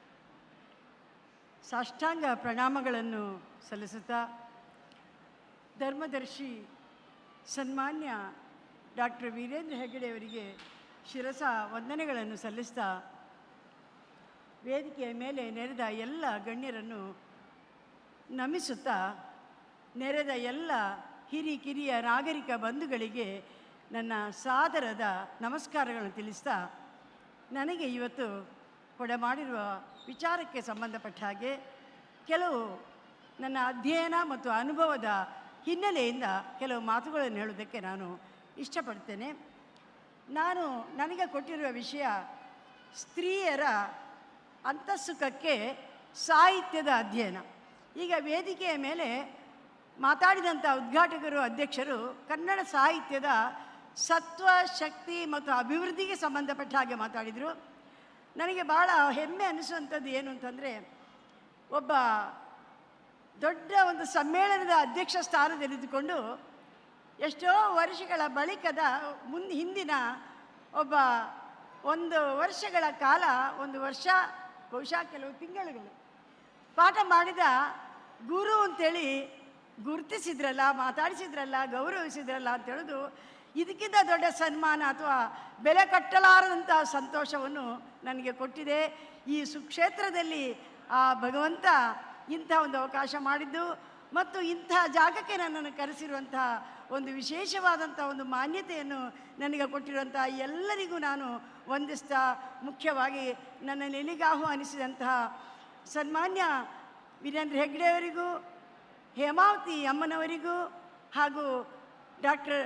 ಸಾಷ್ಟಾಂಗ ಪ್ರಣಾಮಗಳನ್ನು ಸಲ್ಲಿಸುತ್ತಾ ಧರ್ಮದರ್ಶಿ ಸನ್ಮಾನ್ಯ ಡಾಕ್ಟರ್ ವೀರೇಂದ್ರ ಹೆಗ್ಗಡೆಯವರಿಗೆ ಶಿರಸ ವಂದನೆಗಳನ್ನು ಸಲ್ಲಿಸ್ತಾ ವೇದಿಕೆಯ ಮೇಲೆ ನೆರೆದ ಎಲ್ಲ ಗಣ್ಯರನ್ನು ನಮಿಸುತ್ತಾ ನೆರೆದ ಎಲ್ಲ ಹಿರಿ ಕಿರಿಯ ನಾಗರಿಕ ಬಂಧುಗಳಿಗೆ ನನ್ನ ಸಾದರದ ನಮಸ್ಕಾರಗಳನ್ನು ತಿಳಿಸ್ತಾ ನನಗೆ ಇವತ್ತು ಕೊಡಮಾಡಿರುವ ವಿಚಾರಕ್ಕೆ ಸಂಬಂಧಪಟ್ಟ ಹಾಗೆ ಕೆಲವು ನನ್ನ ಅಧ್ಯಯನ ಮತ್ತು ಅನುಭವದ ಹಿನ್ನೆಲೆಯಿಂದ ಕೆಲವು ಮಾತುಗಳನ್ನು ಹೇಳೋದಕ್ಕೆ ನಾನು ಇಷ್ಟಪಡ್ತೇನೆ ನಾನು ನನಗೆ ಕೊಟ್ಟಿರುವ ವಿಷಯ ಸ್ತ್ರೀಯರ ಅಂತಃಸುಖಕ್ಕೆ ಸಾಹಿತ್ಯದ ಅಧ್ಯಯನ ಈಗ ವೇದಿಕೆಯ ಮೇಲೆ ಮಾತಾಡಿದಂಥ ಉದ್ಘಾಟಕರು ಅಧ್ಯಕ್ಷರು ಕನ್ನಡ ಸಾಹಿತ್ಯದ ಸತ್ವ ಶಕ್ತಿ ಮತ್ತು ಅಭಿವೃದ್ಧಿಗೆ ಸಂಬಂಧಪಟ್ಟ ಹಾಗೆ ಮಾತಾಡಿದರು ನನಗೆ ಭಾಳ ಹೆಮ್ಮೆ ಅನಿಸುವಂಥದ್ದು ಏನು ಅಂತಂದರೆ ಒಬ್ಬ ದೊಡ್ಡ ಒಂದು ಸಮ್ಮೇಳನದ ಅಧ್ಯಕ್ಷ ಸ್ಥಾನದಲ್ಲಿದ್ದುಕೊಂಡು ಎಷ್ಟೋ ವರ್ಷಗಳ ಬಳಿಕದ ಮುಂದೆ ಹಿಂದಿನ ಒಬ್ಬ ಒಂದು ವರ್ಷಗಳ ಕಾಲ ಒಂದು ವರ್ಷ ಬಹುಶಃ ಕೆಲವು ತಿಂಗಳುಗಳು ಪಾಠ ಮಾಡಿದ ಗುರು ಅಂತೇಳಿ ಗುರುತಿಸಿದ್ರಲ್ಲ ಮಾತಾಡಿಸಿದ್ರಲ್ಲ ಗೌರವಿಸಿದ್ರಲ್ಲ ಅಂತ ಹೇಳೋದು ಇದಕ್ಕಿಂತ ದೊಡ್ಡ ಸನ್ಮಾನ ಅಥವಾ ಬೆಲೆ ಕಟ್ಟಲಾರದಂಥ ಸಂತೋಷವನ್ನು ನನಗೆ ಕೊಟ್ಟಿದೆ ಈ ಸುಕ್ಷೇತ್ರದಲ್ಲಿ ಆ ಭಗವಂತ ಇಂಥ ಒಂದು ಅವಕಾಶ ಮಾಡಿದ್ದು ಮತ್ತು ಇಂಥ ಜಾಗಕ್ಕೆ ನನ್ನನ್ನು ಕರೆಸಿರುವಂತಹ ಒಂದು ವಿಶೇಷವಾದಂಥ ಒಂದು ಮಾನ್ಯತೆಯನ್ನು ನನಗೆ ಕೊಟ್ಟಿರುವಂಥ ಎಲ್ಲರಿಗೂ ನಾನು ವಂದಿಸ್ತಾ ಮುಖ್ಯವಾಗಿ ನನ್ನ ನೆಲೆಗೆ ಆಹ್ವಾನಿಸಿದಂತಹ ಸನ್ಮಾನ್ಯ ವೀರೇಂದ್ರ ಹೆಗ್ಡೆ ಅವರಿಗೂ ಹೇಮಾವತಿ ಅಮ್ಮನವರಿಗೂ ಹಾಗೂ ಡಾಕ್ಟರ್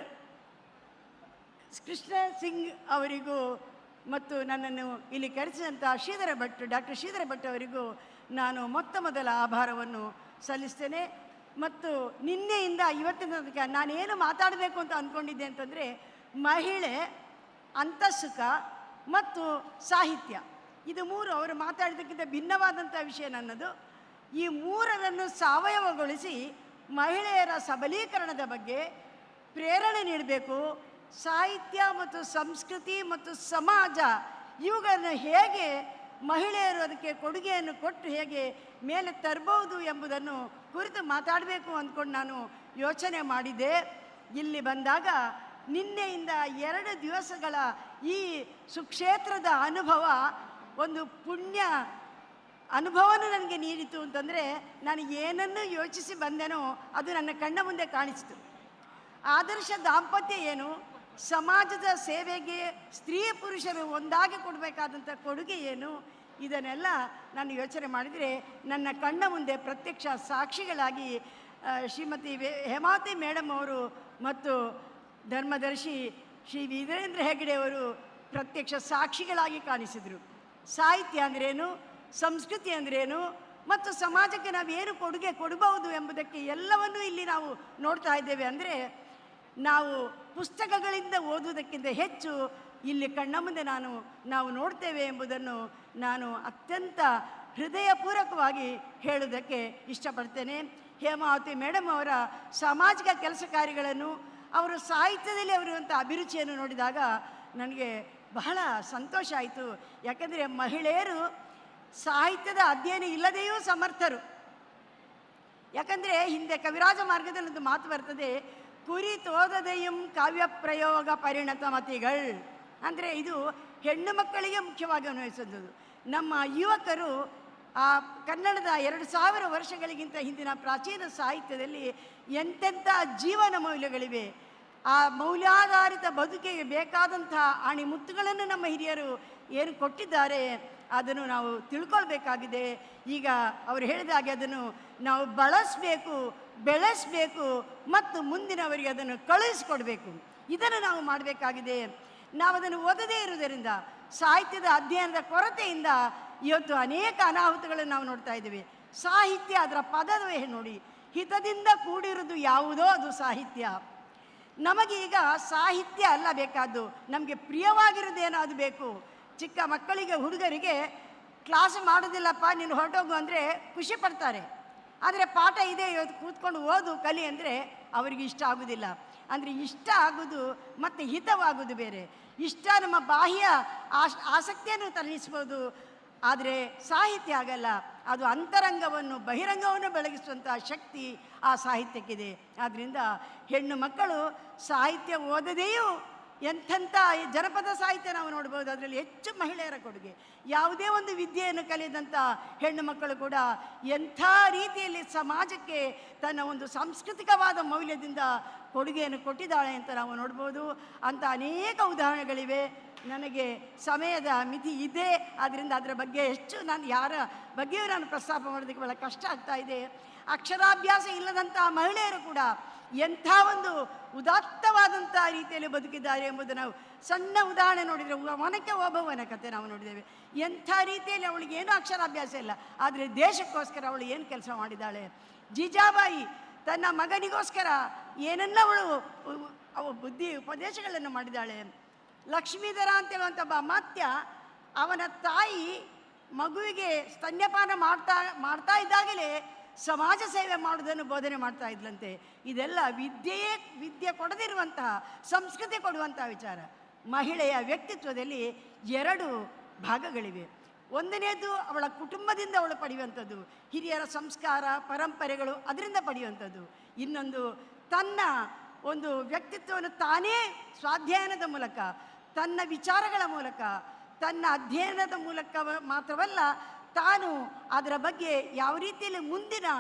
ಕೃಷ್ಣ ಸಿಂಗ್ ಅವರಿಗೂ ಮತ್ತು ನನ್ನನ್ನು ಇಲ್ಲಿ ಕರೆಸಿದಂಥ ಶ್ರೀಧರ ಭಟ್ ಡಾಕ್ಟರ್ ಶ್ರೀಧರ ಭಟ್ ಅವರಿಗೂ ನಾನು ಮೊತ್ತ ಮೊದಲ ಆಭಾರವನ್ನು ಸಲ್ಲಿಸ್ತೇನೆ ಮತ್ತು ನಿನ್ನೆಯಿಂದ ಇವತ್ತಿನ ತನಕ ನಾನೇನು ಮಾತಾಡಬೇಕು ಅಂತ ಅಂದ್ಕೊಂಡಿದ್ದೆ ಅಂತಂದರೆ ಮಹಿಳೆ ಅಂತಃಸುಖ ಮತ್ತು ಸಾಹಿತ್ಯ ಇದು ಮೂರು ಅವರು ಮಾತಾಡಿದ್ದಕ್ಕಿಂತ ಭಿನ್ನವಾದಂಥ ವಿಷಯ ನನ್ನದು ಈ ಮೂರರನ್ನು ಸಾವಯವಗೊಳಿಸಿ ಮಹಿಳೆಯರ ಸಬಲೀಕರಣದ ಬಗ್ಗೆ ಪ್ರೇರಣೆ ನೀಡಬೇಕು ಸಾಹಿತ್ಯ ಮತ್ತು ಸಂಸ್ಕೃತಿ ಮತ್ತು ಸಮಾಜ ಇವುಗಳನ್ನು ಹೇಗೆ ಮಹಿಳೆಯರು ಅದಕ್ಕೆ ಕೊಡುಗೆಯನ್ನು ಕೊಟ್ಟು ಹೇಗೆ ಮೇಲೆ ತರಬಹುದು ಎಂಬುದನ್ನು ಕುರಿತು ಮಾತಾಡಬೇಕು ಅಂದ್ಕೊಂಡು ನಾನು ಯೋಚನೆ ಮಾಡಿದ್ದೆ ಇಲ್ಲಿ ಬಂದಾಗ ನಿನ್ನೆಯಿಂದ ಎರಡು ದಿವಸಗಳ ಈ ಸುಕ್ಷೇತ್ರದ ಅನುಭವ ಒಂದು ಪುಣ್ಯ ಅನುಭವನೂ ನನಗೆ ನೀಡಿತು ಅಂತಂದರೆ ನಾನು ಏನನ್ನು ಯೋಚಿಸಿ ಬಂದೆನೋ ಅದು ನನ್ನ ಕಣ್ಣ ಮುಂದೆ ಕಾಣಿಸಿತು ಆದರ್ಶ ದಾಂಪತ್ಯ ಏನು ಸಮಾಜದ ಸೇವೆಗೆ ಸ್ತ್ರೀ ಪುರುಷರು ಒಂದಾಗಿ ಕೊಡಬೇಕಾದಂಥ ಕೊಡುಗೆ ಏನು ಇದನ್ನೆಲ್ಲ ನಾನು ಯೋಚನೆ ಮಾಡಿದರೆ ನನ್ನ ಕಣ್ಣ ಮುಂದೆ ಪ್ರತ್ಯಕ್ಷ ಸಾಕ್ಷಿಗಳಾಗಿ ಆ, ಶ್ರೀಮತಿ ವೆ ಹೇಮಾವತಿ ಮೇಡಮ್ ಅವರು ಮತ್ತು ಧರ್ಮದರ್ಶಿ ಶ್ರೀ ವೀರೇಂದ್ರ ಹೆಗ್ಡೆ ಅವರು ಪ್ರತ್ಯಕ್ಷ ಸಾಕ್ಷಿಗಳಾಗಿ ಕಾಣಿಸಿದರು ಸಾಹಿತ್ಯ ಅಂದ್ರೇನು ಸಂಸ್ಕೃತಿ ಅಂದ್ರೇನು ಮತ್ತು ಸಮಾಜಕ್ಕೆ ನಾವೇನು ಕೊಡುಗೆ ಕೊಡಬಹುದು ಎಂಬುದಕ್ಕೆ ಎಲ್ಲವನ್ನೂ ಇಲ್ಲಿ ನಾವು ನೋಡ್ತಾ ಇದ್ದೇವೆ ಅಂದರೆ ನಾವು ಪುಸ್ತಕಗಳಿಂದ ಓದುವುದಕ್ಕಿಂತ ಹೆಚ್ಚು ಇಲ್ಲಿ ಕಣ್ಣ ಮುಂದೆ ನಾನು ನಾವು ನೋಡ್ತೇವೆ ಎಂಬುದನ್ನು ನಾನು ಅತ್ಯಂತ ಹೃದಯಪೂರ್ವಕವಾಗಿ ಹೇಳುವುದಕ್ಕೆ ಇಷ್ಟಪಡ್ತೇನೆ ಹೇಮಾವತಿ ಮೇಡಮ್ ಅವರ ಸಾಮಾಜಿಕ ಕೆಲಸ ಕಾರ್ಯಗಳನ್ನು ಅವರು ಸಾಹಿತ್ಯದಲ್ಲಿ ಅವರಿರುವಂಥ ಅಭಿರುಚಿಯನ್ನು ನೋಡಿದಾಗ ನನಗೆ ಬಹಳ ಸಂತೋಷ ಆಯಿತು ಯಾಕೆಂದರೆ ಮಹಿಳೆಯರು ಸಾಹಿತ್ಯದ ಅಧ್ಯಯನ ಇಲ್ಲದೆಯೂ ಸಮರ್ಥರು ಯಾಕಂದರೆ ಹಿಂದೆ ಕವಿರಾಜ ಮಾರ್ಗದಲ್ಲಿ ಒಂದು ಮಾತು ಬರ್ತದೆ ಕುರಿ ತೋದದೆಯಂ ಕಾವ್ಯ ಪ್ರಯೋಗ ಪರಿಣತ ಮತಿಗಳು ಅಂದರೆ ಇದು ಹೆಣ್ಣು ಮಕ್ಕಳಿಗೆ ಮುಖ್ಯವಾಗಿ ಅನ್ವಯಿಸೋದು ನಮ್ಮ ಯುವಕರು ಆ ಕನ್ನಡದ ಎರಡು ಸಾವಿರ ವರ್ಷಗಳಿಗಿಂತ ಹಿಂದಿನ ಪ್ರಾಚೀನ ಸಾಹಿತ್ಯದಲ್ಲಿ ಎಂತೆಂಥ ಜೀವನ ಮೌಲ್ಯಗಳಿವೆ ಆ ಮೌಲ್ಯಾಧಾರಿತ ಬದುಕಿಗೆ ಬೇಕಾದಂತಹ ಆಣಿಮುತ್ತುಗಳನ್ನು ನಮ್ಮ ಹಿರಿಯರು ಏನು ಕೊಟ್ಟಿದ್ದಾರೆ ಅದನ್ನು ನಾವು ತಿಳ್ಕೊಳ್ಬೇಕಾಗಿದೆ ಈಗ ಅವರು ಹೇಳಿದ ಹಾಗೆ ಅದನ್ನು ನಾವು ಬಳಸಬೇಕು ಬೆಳೆಸಬೇಕು ಮತ್ತು ಮುಂದಿನವರಿಗೆ ಅದನ್ನು ಕಳುಹಿಸಿಕೊಡ್ಬೇಕು ಇದನ್ನು ನಾವು ಮಾಡಬೇಕಾಗಿದೆ ನಾವು ಅದನ್ನು ಓದದೇ ಇರುವುದರಿಂದ ಸಾಹಿತ್ಯದ ಅಧ್ಯಯನದ ಕೊರತೆಯಿಂದ ಇವತ್ತು ಅನೇಕ ಅನಾಹುತಗಳನ್ನು ನಾವು ನೋಡ್ತಾ ಇದ್ದೇವೆ ಸಾಹಿತ್ಯ ಅದರ ಪದವೇ ನೋಡಿ ಹಿತದಿಂದ ಕೂಡಿರುವುದು ಯಾವುದೋ ಅದು ಸಾಹಿತ್ಯ ನಮಗೀಗ ಸಾಹಿತ್ಯ ಅಲ್ಲ ಬೇಕಾದ್ದು ನಮಗೆ ಪ್ರಿಯವಾಗಿರೋದೇನಾದ್ರು ಬೇಕು ಚಿಕ್ಕ ಮಕ್ಕಳಿಗೆ ಹುಡುಗರಿಗೆ ಕ್ಲಾಸ್ ಮಾಡೋದಿಲ್ಲಪ್ಪ ನೀನು ಹೊರಟೋಗು ಅಂದರೆ ಖುಷಿ ಪಡ್ತಾರೆ ಆದರೆ ಪಾಠ ಇದೆ ಇವತ್ತು ಕೂತ್ಕೊಂಡು ಓದು ಕಲಿ ಅಂದರೆ ಅವರಿಗೆ ಇಷ್ಟ ಆಗೋದಿಲ್ಲ ಅಂದರೆ ಇಷ್ಟ ಆಗೋದು ಮತ್ತು ಹಿತವಾಗೋದು ಬೇರೆ ಇಷ್ಟ ನಮ್ಮ ಬಾಹ್ಯ ಆಸ್ ಆಸಕ್ತಿಯನ್ನು ತಲುಪಿಸ್ಬೋದು ಆದರೆ ಸಾಹಿತ್ಯ ಆಗಲ್ಲ ಅದು ಅಂತರಂಗವನ್ನು ಬಹಿರಂಗವನ್ನು ಬೆಳಗಿಸುವಂಥ ಶಕ್ತಿ ಆ ಸಾಹಿತ್ಯಕ್ಕಿದೆ ಆದ್ದರಿಂದ ಹೆಣ್ಣು ಮಕ್ಕಳು ಸಾಹಿತ್ಯ ಓದದೆಯೂ ಎಂಥೆಂಥ ಈ ಜನಪದ ಸಾಹಿತ್ಯ ನಾವು ನೋಡ್ಬೋದು ಅದರಲ್ಲಿ ಹೆಚ್ಚು ಮಹಿಳೆಯರ ಕೊಡುಗೆ ಯಾವುದೇ ಒಂದು ವಿದ್ಯೆಯನ್ನು ಕಲಿಯದಂಥ ಹೆಣ್ಣು ಮಕ್ಕಳು ಕೂಡ ಎಂಥ ರೀತಿಯಲ್ಲಿ ಸಮಾಜಕ್ಕೆ ತನ್ನ ಒಂದು ಸಾಂಸ್ಕೃತಿಕವಾದ ಮೌಲ್ಯದಿಂದ ಕೊಡುಗೆಯನ್ನು ಕೊಟ್ಟಿದ್ದಾಳೆ ಅಂತ ನಾವು ನೋಡ್ಬೋದು ಅಂಥ ಅನೇಕ ಉದಾಹರಣೆಗಳಿವೆ ನನಗೆ ಸಮಯದ ಮಿತಿ ಇದೆ ಆದ್ದರಿಂದ ಅದರ ಬಗ್ಗೆ ಹೆಚ್ಚು ನಾನು ಯಾರ ಬಗ್ಗೆಯೂ ನಾನು ಪ್ರಸ್ತಾಪ ಮಾಡೋದಕ್ಕೆ ಭಾಳ ಕಷ್ಟ ಆಗ್ತಾ ಇದೆ ಅಕ್ಷರಾಭ್ಯಾಸ ಇಲ್ಲದಂಥ ಮಹಿಳೆಯರು ಕೂಡ ಎಂಥ ಒಂದು ಉದಾತ್ತವಾದಂಥ ರೀತಿಯಲ್ಲಿ ಬದುಕಿದ್ದಾರೆ ಎಂಬುದು ನಾವು ಸಣ್ಣ ಉದಾಹರಣೆ ನೋಡಿದರೆ ವನಕ್ಕೆ ಓಬವ್ವನ ಕತೆ ನಾವು ನೋಡಿದ್ದೇವೆ ಎಂಥ ರೀತಿಯಲ್ಲಿ ಅವಳಿಗೆ ಏನೂ ಅಕ್ಷರಾಭ್ಯಾಸ ಇಲ್ಲ ಆದರೆ ದೇಶಕ್ಕೋಸ್ಕರ ಅವಳು ಏನು ಕೆಲಸ ಮಾಡಿದ್ದಾಳೆ ಜೀಜಾಬಾಯಿ ತನ್ನ ಮಗನಿಗೋಸ್ಕರ ಏನನ್ನ ಅವಳು ಉ- ಅವು ಬುದ್ಧಿ ಉಪದೇಶಗಳನ್ನು ಮಾಡಿದ್ದಾಳೆ ಲಕ್ಷ್ಮೀಧರ ಅಂತೇಳುವಂಥ ಒಬ್ಬ ಅಮಾತ್ಯ ಅವನ ತಾಯಿ ಮಗುವಿಗೆ ಸ್ತನ್ಯಪಾನ ಮಾಡ್ತಾ ಮಾಡ್ತಾ ಇದ್ದಾಗಲೇ ಸಮಾಜ ಸೇವೆ ಮಾಡುವುದನ್ನು ಬೋಧನೆ ಮಾಡ್ತಾ ಇದ್ಲಂತೆ ಇದೆಲ್ಲ ವಿದ್ಯೆಯೇ ವಿದ್ಯೆ ಕೊಡದಿರುವಂತಹ ಸಂಸ್ಕೃತಿ ಕೊಡುವಂತಹ ವಿಚಾರ ಮಹಿಳೆಯ ವ್ಯಕ್ತಿತ್ವದಲ್ಲಿ ಎರಡು ಭಾಗಗಳಿವೆ ಒಂದನೇದು ಅವಳ ಕುಟುಂಬದಿಂದ ಅವಳು ಪಡೆಯುವಂಥದ್ದು ಹಿರಿಯರ ಸಂಸ್ಕಾರ ಪರಂಪರೆಗಳು ಅದರಿಂದ ಪಡೆಯುವಂಥದ್ದು ಇನ್ನೊಂದು ತನ್ನ ಒಂದು ವ್ಯಕ್ತಿತ್ವವನ್ನು ತಾನೇ ಸ್ವಾಧ್ಯಯನದ ಮೂಲಕ ತನ್ನ ವಿಚಾರಗಳ ಮೂಲಕ ತನ್ನ ಅಧ್ಯಯನದ ಮೂಲಕ ಮಾತ್ರವಲ್ಲ ತಾನು ಅದರ ಬಗ್ಗೆ ಯಾವ ರೀತಿಯಲ್ಲಿ ಮುಂದಿನ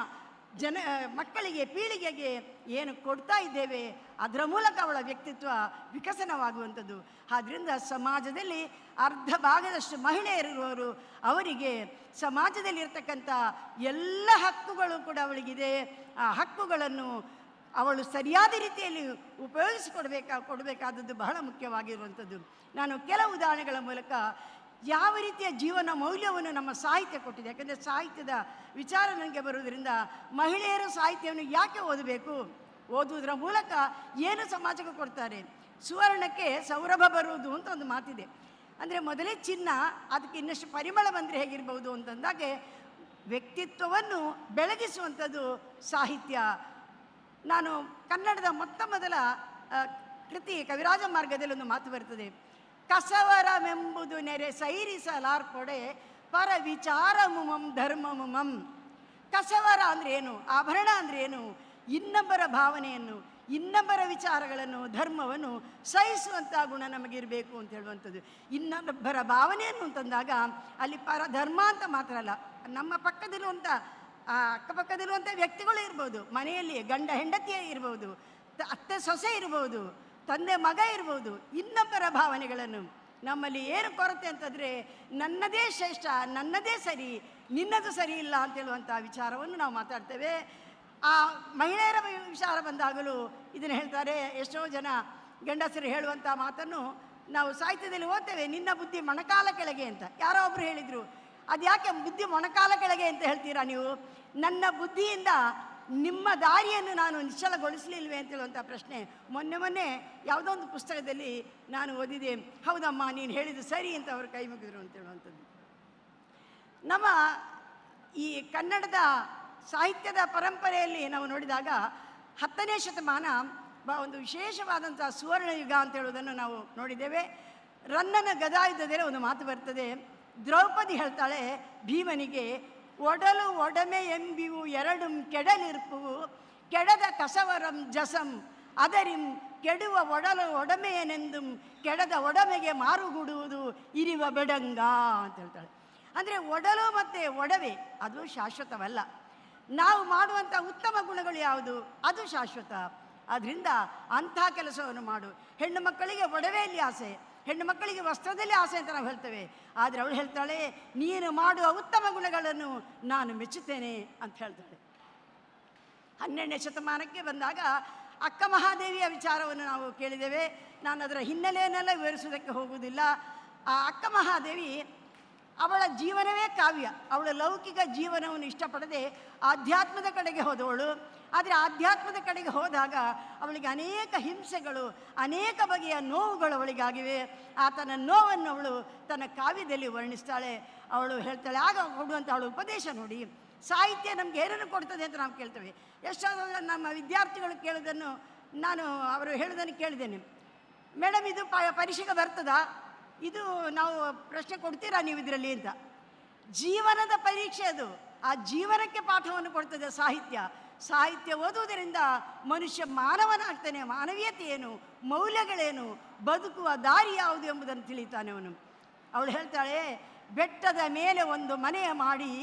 ಜನ ಮಕ್ಕಳಿಗೆ ಪೀಳಿಗೆಗೆ ಏನು ಕೊಡ್ತಾ ಇದ್ದೇವೆ ಅದರ ಮೂಲಕ ಅವಳ ವ್ಯಕ್ತಿತ್ವ ವಿಕಸನವಾಗುವಂಥದ್ದು ಆದ್ದರಿಂದ ಸಮಾಜದಲ್ಲಿ ಅರ್ಧ ಭಾಗದಷ್ಟು ಮಹಿಳೆಯರಿರುವವರು ಅವರಿಗೆ ಸಮಾಜದಲ್ಲಿ ಇರ್ತಕ್ಕಂಥ ಎಲ್ಲ ಹಕ್ಕುಗಳು ಕೂಡ ಅವಳಿಗಿದೆ ಆ ಹಕ್ಕುಗಳನ್ನು ಅವಳು ಸರಿಯಾದ ರೀತಿಯಲ್ಲಿ ಉಪಯೋಗಿಸಿಕೊಡ್ಬೇಕಾ ಕೊಡಬೇಕಾದದ್ದು ಬಹಳ ಮುಖ್ಯವಾಗಿರುವಂಥದ್ದು ನಾನು ಕೆಲವು ಉದಾಹರಣೆಗಳ ಮೂಲಕ ಯಾವ ರೀತಿಯ ಜೀವನ ಮೌಲ್ಯವನ್ನು ನಮ್ಮ ಸಾಹಿತ್ಯ ಕೊಟ್ಟಿದೆ ಯಾಕಂದರೆ ಸಾಹಿತ್ಯದ ವಿಚಾರ ನನಗೆ ಬರುವುದರಿಂದ ಮಹಿಳೆಯರು ಸಾಹಿತ್ಯವನ್ನು ಯಾಕೆ ಓದಬೇಕು ಓದುವುದರ ಮೂಲಕ ಏನು ಸಮಾಜಕ್ಕೆ ಕೊಡ್ತಾರೆ ಸುವರ್ಣಕ್ಕೆ ಸೌರಭ ಬರುವುದು ಅಂತ ಒಂದು ಮಾತಿದೆ ಅಂದರೆ ಮೊದಲೇ ಚಿನ್ನ ಅದಕ್ಕೆ ಇನ್ನಷ್ಟು ಪರಿಮಳ ಬಂದರೆ ಹೇಗಿರ್ಬೋದು ಅಂತಂದಾಗೆ ವ್ಯಕ್ತಿತ್ವವನ್ನು ಬೆಳಗಿಸುವಂಥದ್ದು ಸಾಹಿತ್ಯ ನಾನು ಕನ್ನಡದ ಮೊತ್ತ ಮೊದಲ ಆ, ಕೃತಿ ಕವಿರಾಜ ಮಾರ್ಗದಲ್ಲಿ ಒಂದು ಮಾತು ಬರ್ತದೆ ಕಸವರವೆಂಬುದು ನೆರೆ ಸೈರಿಸಲಾರ್ಕೊಡೆ ಪರ ವಿಚಾರ ಮುಮಂ ಧರ್ಮ ಮುಮಂ ಕಸವರ ಅಂದ್ರೆ ಏನು ಆಭರಣ ಅಂದ್ರೆ ಏನು ಇನ್ನೊಬ್ಬರ ಭಾವನೆಯನ್ನು ಇನ್ನೊಬ್ಬರ ವಿಚಾರಗಳನ್ನು ಧರ್ಮವನ್ನು ಸಹಿಸುವಂಥ ಗುಣ ನಮಗಿರಬೇಕು ಅಂತ ಹೇಳುವಂಥದ್ದು ಇನ್ನೊಬ್ಬರ ಭಾವನೆಯನ್ನು ಅಂತಂದಾಗ ಅಲ್ಲಿ ಪರ ಧರ್ಮ ಅಂತ ಮಾತ್ರ ಅಲ್ಲ ನಮ್ಮ ಪಕ್ಕದಲ್ಲಿರುವಂಥ ಆ ಅಕ್ಕಪಕ್ಕದಲ್ಲಿರುವಂಥ ವ್ಯಕ್ತಿಗಳು ಇರ್ಬೋದು ಮನೆಯಲ್ಲಿ ಗಂಡ ಹೆಂಡತಿಯೇ ಇರ್ಬೋದು ತ- ಅತ್ತೆ ಸೊಸೆ ಇರ್ಬೋದು ತಂದೆ ಮಗ ಇರ್ಬೋದು ಇನ್ನೊಬ್ಬರ ಭಾವನೆಗಳನ್ನು ನಮ್ಮಲ್ಲಿ ಏನು ಕೊರತೆ ಅಂತಂದರೆ ನನ್ನದೇ ಶ್ರೇಷ್ಠ ನನ್ನದೇ ಸರಿ ನಿನ್ನದು ಸರಿ ಇಲ್ಲ ಅಂತ ಹೇಳುವಂಥ ವಿಚಾರವನ್ನು ನಾವು ಮಾತಾಡ್ತೇವೆ ಆ ಮಹಿಳೆಯರ ವಿ- ವಿಚಾರ ಬಂದಾಗಲೂ ಇದನ್ನು ಹೇಳ್ತಾರೆ ಎಷ್ಟೋ ಜನ ಗಂಡಸರು ಹೇಳುವಂಥ ಮಾತನ್ನು ನಾವು ಸಾಹಿತ್ಯದಲ್ಲಿ ಓದ್ತೇವೆ ನಿನ್ನ ಬುದ್ಧಿ ಮೊಣಕಾಲ ಕೆಳಗೆ ಅಂತ ಯಾರೋ ಒಬ್ರು ಹೇಳಿದರು ಅದು ಯಾಕೆ ಬುದ್ಧಿ ಮೊಣಕಾಲ ಕೆಳಗೆ ಅಂತ ಹೇಳ್ತೀರಾ ನೀವು ನನ್ನ ಬುದ್ಧಿಯಿಂದ ನಿಮ್ಮ ದಾರಿಯನ್ನು ನಾನು ನಿಶ್ಚಲಗೊಳಿಸಲಿಲ್ವೇ ಅಂತ ಹೇಳುವಂಥ ಪ್ರಶ್ನೆ ಮೊನ್ನೆ ಮೊನ್ನೆ ಯಾವುದೋ ಒಂದು ಪುಸ್ತಕದಲ್ಲಿ ನಾನು ಓದಿದೆ ಹೌದಮ್ಮ ನೀನು ಹೇಳಿದ್ದು ಸರಿ ಅಂತ ಅವರು ಕೈ ಮುಗಿದ್ರು ಅಂತ ಹೇಳುವಂಥದ್ದು ನಮ್ಮ ಈ ಕನ್ನಡದ ಸಾಹಿತ್ಯದ ಪರಂಪರೆಯಲ್ಲಿ ನಾವು ನೋಡಿದಾಗ ಹತ್ತನೇ ಶತಮಾನ ಬ ಒಂದು ವಿಶೇಷವಾದಂಥ ಸುವರ್ಣ ಯುಗ ಅಂತ ಹೇಳುವುದನ್ನು ನಾವು ನೋಡಿದ್ದೇವೆ ರನ್ನನ ಗದಾಯುಧದಲ್ಲಿ ಒಂದು ಮಾತು ಬರ್ತದೆ ದ್ರೌಪದಿ ಹೇಳ್ತಾಳೆ ಭೀಮನಿಗೆ ಒಡಲು ಒಡಮೆ ಎಂಬಿವು ಎರಡು ಕೆಡಲಿರ್ಪುವು ಕೆಡದ ಕಸವರಂ ಜಸಂ ಅದರಿಂ ಕೆಡುವ ಒಡಲು ಒಡಮೆಯನೆಂದು ಕೆಡದ ಒಡಮೆಗೆ ಮಾರುಗುಡುವುದು ಇರಿವ ಬೆಡಂಗ ಅಂತ ಹೇಳ್ತಾಳೆ ಅಂದರೆ ಒಡಲು ಮತ್ತು ಒಡವೆ ಅದು ಶಾಶ್ವತವಲ್ಲ ನಾವು ಮಾಡುವಂಥ ಉತ್ತಮ ಗುಣಗಳು ಯಾವುದು ಅದು ಶಾಶ್ವತ ಆದ್ದರಿಂದ ಅಂಥ ಕೆಲಸವನ್ನು ಮಾಡು ಹೆಣ್ಣು ಮಕ್ಕಳಿಗೆ ಒಡವೆಯಲ್ಲಿ ಆಸೆ ಹೆಣ್ಣು ಮಕ್ಕಳಿಗೆ ವಸ್ತ್ರದಲ್ಲಿ ಆಸೆ ಅಂತ ನಾವು ಹೇಳ್ತೇವೆ ಆದರೆ ಅವಳು ಹೇಳ್ತಾಳೆ ನೀನು ಮಾಡುವ ಉತ್ತಮ ಗುಣಗಳನ್ನು ನಾನು ಮೆಚ್ಚುತ್ತೇನೆ ಅಂತ ಹೇಳ್ತಾಳೆ ಹನ್ನೆರಡನೇ ಶತಮಾನಕ್ಕೆ ಬಂದಾಗ ಅಕ್ಕ ಮಹಾದೇವಿಯ ವಿಚಾರವನ್ನು ನಾವು ಕೇಳಿದ್ದೇವೆ ನಾನು ಅದರ ಹಿನ್ನೆಲೆಯನ್ನೆಲ್ಲ ವಿವರಿಸುವುದಕ್ಕೆ ಹೋಗುವುದಿಲ್ಲ ಆ ಅಕ್ಕ ಮಹಾದೇವಿ ಅವಳ ಜೀವನವೇ ಕಾವ್ಯ ಅವಳ ಲೌಕಿಕ ಜೀವನವನ್ನು ಇಷ್ಟಪಡದೆ ಆಧ್ಯಾತ್ಮದ ಕಡೆಗೆ ಹೋದವಳು ಆದರೆ ಆಧ್ಯಾತ್ಮದ ಕಡೆಗೆ ಹೋದಾಗ ಅವಳಿಗೆ ಅನೇಕ ಹಿಂಸೆಗಳು ಅನೇಕ ಬಗೆಯ ನೋವುಗಳು ಅವಳಿಗಾಗಿವೆ ಆತನ ನೋವನ್ನು ಅವಳು ತನ್ನ ಕಾವ್ಯದಲ್ಲಿ ವರ್ಣಿಸ್ತಾಳೆ ಅವಳು ಹೇಳ್ತಾಳೆ ಆಗ ಕೊಡುವಂಥ ಅವಳು ಉಪದೇಶ ನೋಡಿ ಸಾಹಿತ್ಯ ನಮ್ಗೆ ಏನನ್ನು ಕೊಡ್ತದೆ ಅಂತ ನಾವು ಕೇಳ್ತೇವೆ ಎಷ್ಟೋ ಸಲ ನಮ್ಮ ವಿದ್ಯಾರ್ಥಿಗಳು ಕೇಳೋದನ್ನು ನಾನು ಅವರು ಹೇಳೋದನ್ನು ಕೇಳಿದ್ದೇನೆ ಮೇಡಮ್ ಇದು ಪ ಪರೀಕ್ಷೆಗೆ ಬರ್ತದಾ ಇದು ನಾವು ಪ್ರಶ್ನೆ ಕೊಡ್ತೀರಾ ನೀವು ಇದರಲ್ಲಿ ಅಂತ ಜೀವನದ ಪರೀಕ್ಷೆ ಅದು ಆ ಜೀವನಕ್ಕೆ ಪಾಠವನ್ನು ಕೊಡ್ತದೆ ಸಾಹಿತ್ಯ ಸಾಹಿತ್ಯ ಓದುವುದರಿಂದ ಮನುಷ್ಯ ಮಾನವನಾಗ್ತಾನೆ ಮಾನವೀಯತೆ ಏನು ಮೌಲ್ಯಗಳೇನು ಬದುಕುವ ದಾರಿ ಯಾವುದು ಎಂಬುದನ್ನು ತಿಳಿತಾನೆ ಅವನು ಅವಳು ಹೇಳ್ತಾಳೆ ಬೆಟ್ಟದ ಮೇಲೆ ಒಂದು ಮನೆಯ ಮಾಡಿ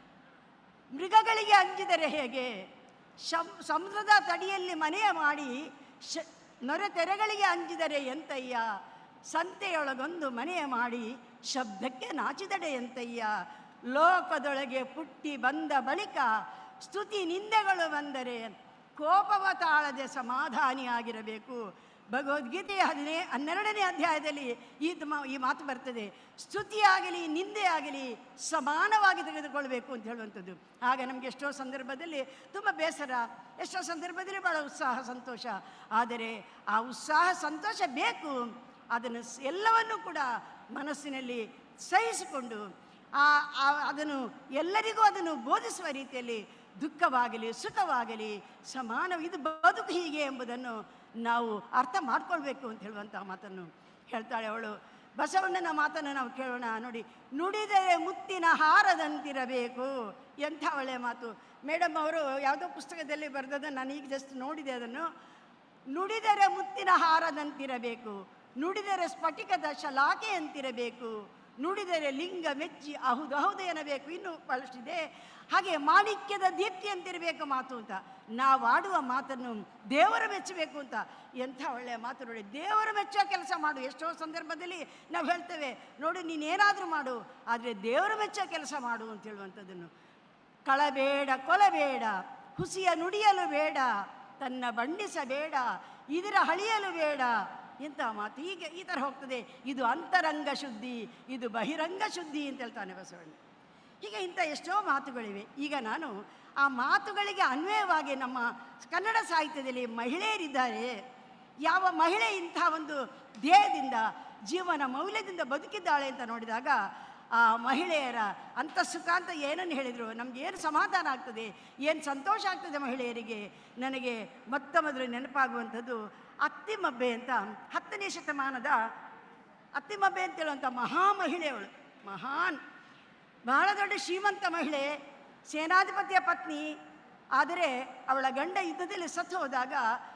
ಮೃಗಗಳಿಗೆ ಅಂಜಿದರೆ ಹೇಗೆ ಶಂ ಸಮುದ್ರದ ತಡಿಯಲ್ಲಿ ಮನೆಯ ಮಾಡಿ ಶ ನೊರೆ ತೆರೆಗಳಿಗೆ ಅಂಜಿದರೆ ಎಂತಯ್ಯ ಸಂತೆಯೊಳಗೊಂದು ಮನೆಯ ಮಾಡಿ ಶಬ್ದಕ್ಕೆ ನಾಚಿದಡೆ ಎಂತಯ್ಯ ಲೋಕದೊಳಗೆ ಪುಟ್ಟಿ ಬಂದ ಬಳಿಕ ಸ್ತುತಿ ನಿಂದೆಗಳು ಬಂದರೆ ಕೋಪವ ತಾಳದೆ ಸಮಾಧಾನಿಯಾಗಿರಬೇಕು ಭಗವದ್ಗೀತೆಯ ಹದಿನೇ ಹನ್ನೆರಡನೇ ಅಧ್ಯಾಯದಲ್ಲಿ ಈ ಮ- ಈ ಮಾತು ಬರ್ತದೆ ಸ್ತುತಿಯಾಗಲಿ ನಿಂದೆಯಾಗಲಿ ಸಮಾನವಾಗಿ ತೆಗೆದುಕೊಳ್ಬೇಕು ಅಂತ ಹೇಳುವಂಥದ್ದು ಆಗ ನಮಗೆ ಎಷ್ಟೋ ಸಂದರ್ಭದಲ್ಲಿ ತುಂಬ ಬೇಸರ ಎಷ್ಟೋ ಸಂದರ್ಭದಲ್ಲಿ ಭಾಳ ಉತ್ಸಾಹ ಸಂತೋಷ ಆದರೆ ಆ ಉತ್ಸಾಹ ಸಂತೋಷ ಬೇಕು ಅದನ್ನು ಸ್- ಎಲ್ಲವನ್ನೂ ಕೂಡ ಮನಸ್ಸಿನಲ್ಲಿ ಸಹಿಸಿಕೊಂಡು ಆ ಆ- ಅದನ್ನು ಎಲ್ಲರಿಗೂ ಅದನ್ನು ಬೋಧಿಸುವ ರೀತಿಯಲ್ಲಿ ದುಃಖವಾಗಲಿ ಸುಖವಾಗಲಿ ಸಮಾನ ಇದು ಬದುಕು ಹೀಗೆ ಎಂಬುದನ್ನು ನಾವು ಅರ್ಥ ಮಾಡ್ಕೊಳ್ಬೇಕು ಅಂತ ಹೇಳುವಂಥ ಮಾತನ್ನು ಹೇಳ್ತಾಳೆ ಅವಳು ಬಸವಣ್ಣನ ಮಾತನ್ನು ನಾವು ಕೇಳೋಣ ನೋಡಿ ನುಡಿದರೆ ಮುತ್ತಿನ ಹಾರದಂತಿರಬೇಕು ಎಂಥ ಒಳ್ಳೆಯ ಮಾತು ಮೇಡಮ್ ಅವರು ಯಾವುದೋ ಪುಸ್ತಕದಲ್ಲಿ ಬರೆದದನ್ನು ನಾನು ಈಗ ಜಸ್ಟ್ ನೋಡಿದೆ ಅದನ್ನು ನುಡಿದರೆ ಮುತ್ತಿನ ಹಾರದಂತಿರಬೇಕು ನುಡಿದರೆ ಸ್ಫಟಿಕದ ಶಲಾಖೆಯಂತಿರಬೇಕು ನುಡಿದರೆ ಲಿಂಗ ಮೆಚ್ಚಿ ಅಹುದು ಅಹುದು ಎನ್ನಬೇಕು ಇನ್ನೂ ಬಹಳಷ್ಟಿದೆ ಹಾಗೆ ಮಾಣಿಕ್ಯದ ದೀಪ್ತಿ ಅಂತಿರಬೇಕು ಮಾತು ಅಂತ ನಾವು ಆಡುವ ಮಾತನ್ನು ದೇವರು ಮೆಚ್ಚಬೇಕು ಅಂತ ಎಂಥ ಒಳ್ಳೆಯ ಮಾತು ನೋಡಿ ದೇವರು ಮೆಚ್ಚೋ ಕೆಲಸ ಮಾಡು ಎಷ್ಟೋ ಸಂದರ್ಭದಲ್ಲಿ ನಾವು ಹೇಳ್ತೇವೆ ನೋಡಿ ನೀನೇನಾದರೂ ಮಾಡು ಆದರೆ ದೇವರು ಮೆಚ್ಚೋ ಕೆಲಸ ಮಾಡು ಅಂತ ಹೇಳುವಂಥದ್ದನ್ನು ಕಳಬೇಡ ಕೊಲಬೇಡ ಹುಸಿಯ ನುಡಿಯಲು ಬೇಡ ತನ್ನ ಬಣ್ಣಿಸಬೇಡ ಇದರ ಹಳಿಯಲು ಬೇಡ ಇಂಥ ಮಾತು ಹೀಗೆ ಈ ಥರ ಹೋಗ್ತದೆ ಇದು ಅಂತರಂಗ ಶುದ್ಧಿ ಇದು ಬಹಿರಂಗ ಶುದ್ಧಿ ಅಂತ ಹೇಳ್ತಾನೆ ಬಸವಣ್ಣ ಹೀಗೆ ಇಂಥ ಎಷ್ಟೋ ಮಾತುಗಳಿವೆ ಈಗ ನಾನು ಆ ಮಾತುಗಳಿಗೆ ಅನ್ವಯವಾಗಿ ನಮ್ಮ ಕನ್ನಡ ಸಾಹಿತ್ಯದಲ್ಲಿ ಮಹಿಳೆಯರಿದ್ದಾರೆ ಯಾವ ಮಹಿಳೆ ಇಂಥ ಒಂದು ಧ್ಯೇಯದಿಂದ ಜೀವನ ಮೌಲ್ಯದಿಂದ ಬದುಕಿದ್ದಾಳೆ ಅಂತ ನೋಡಿದಾಗ ಆ ಮಹಿಳೆಯರ ಅಂತಃಸುಖ ಅಂತ ಏನನ್ನು ಹೇಳಿದರು ನಮ್ಗೆ ಏನು ಸಮಾಧಾನ ಆಗ್ತದೆ ಏನು ಸಂತೋಷ ಆಗ್ತದೆ ಮಹಿಳೆಯರಿಗೆ ನನಗೆ ಮೊತ್ತ ಮೊದಲು ನೆನಪಾಗುವಂಥದ್ದು ಅತ್ತಿಮಬ್ಬೆ ಅಂತ ಹತ್ತನೇ ಶತಮಾನದ ಅತ್ತಿಮಬ್ಬೆ ಅಂತ ಹೇಳುವಂಥ ಮಹಾ ಮಹಿಳೆಯವಳು ಮಹಾನ್ ಬಹಳ ದೊಡ್ಡ ಶ್ರೀಮಂತ ಮಹಿಳೆ ಸೇನಾಧಿಪತಿಯ ಪತ್ನಿ ಆದರೆ ಅವಳ ಗಂಡ ಯುದ್ಧದಲ್ಲಿ ಸತ್ತು ಹೋದಾಗ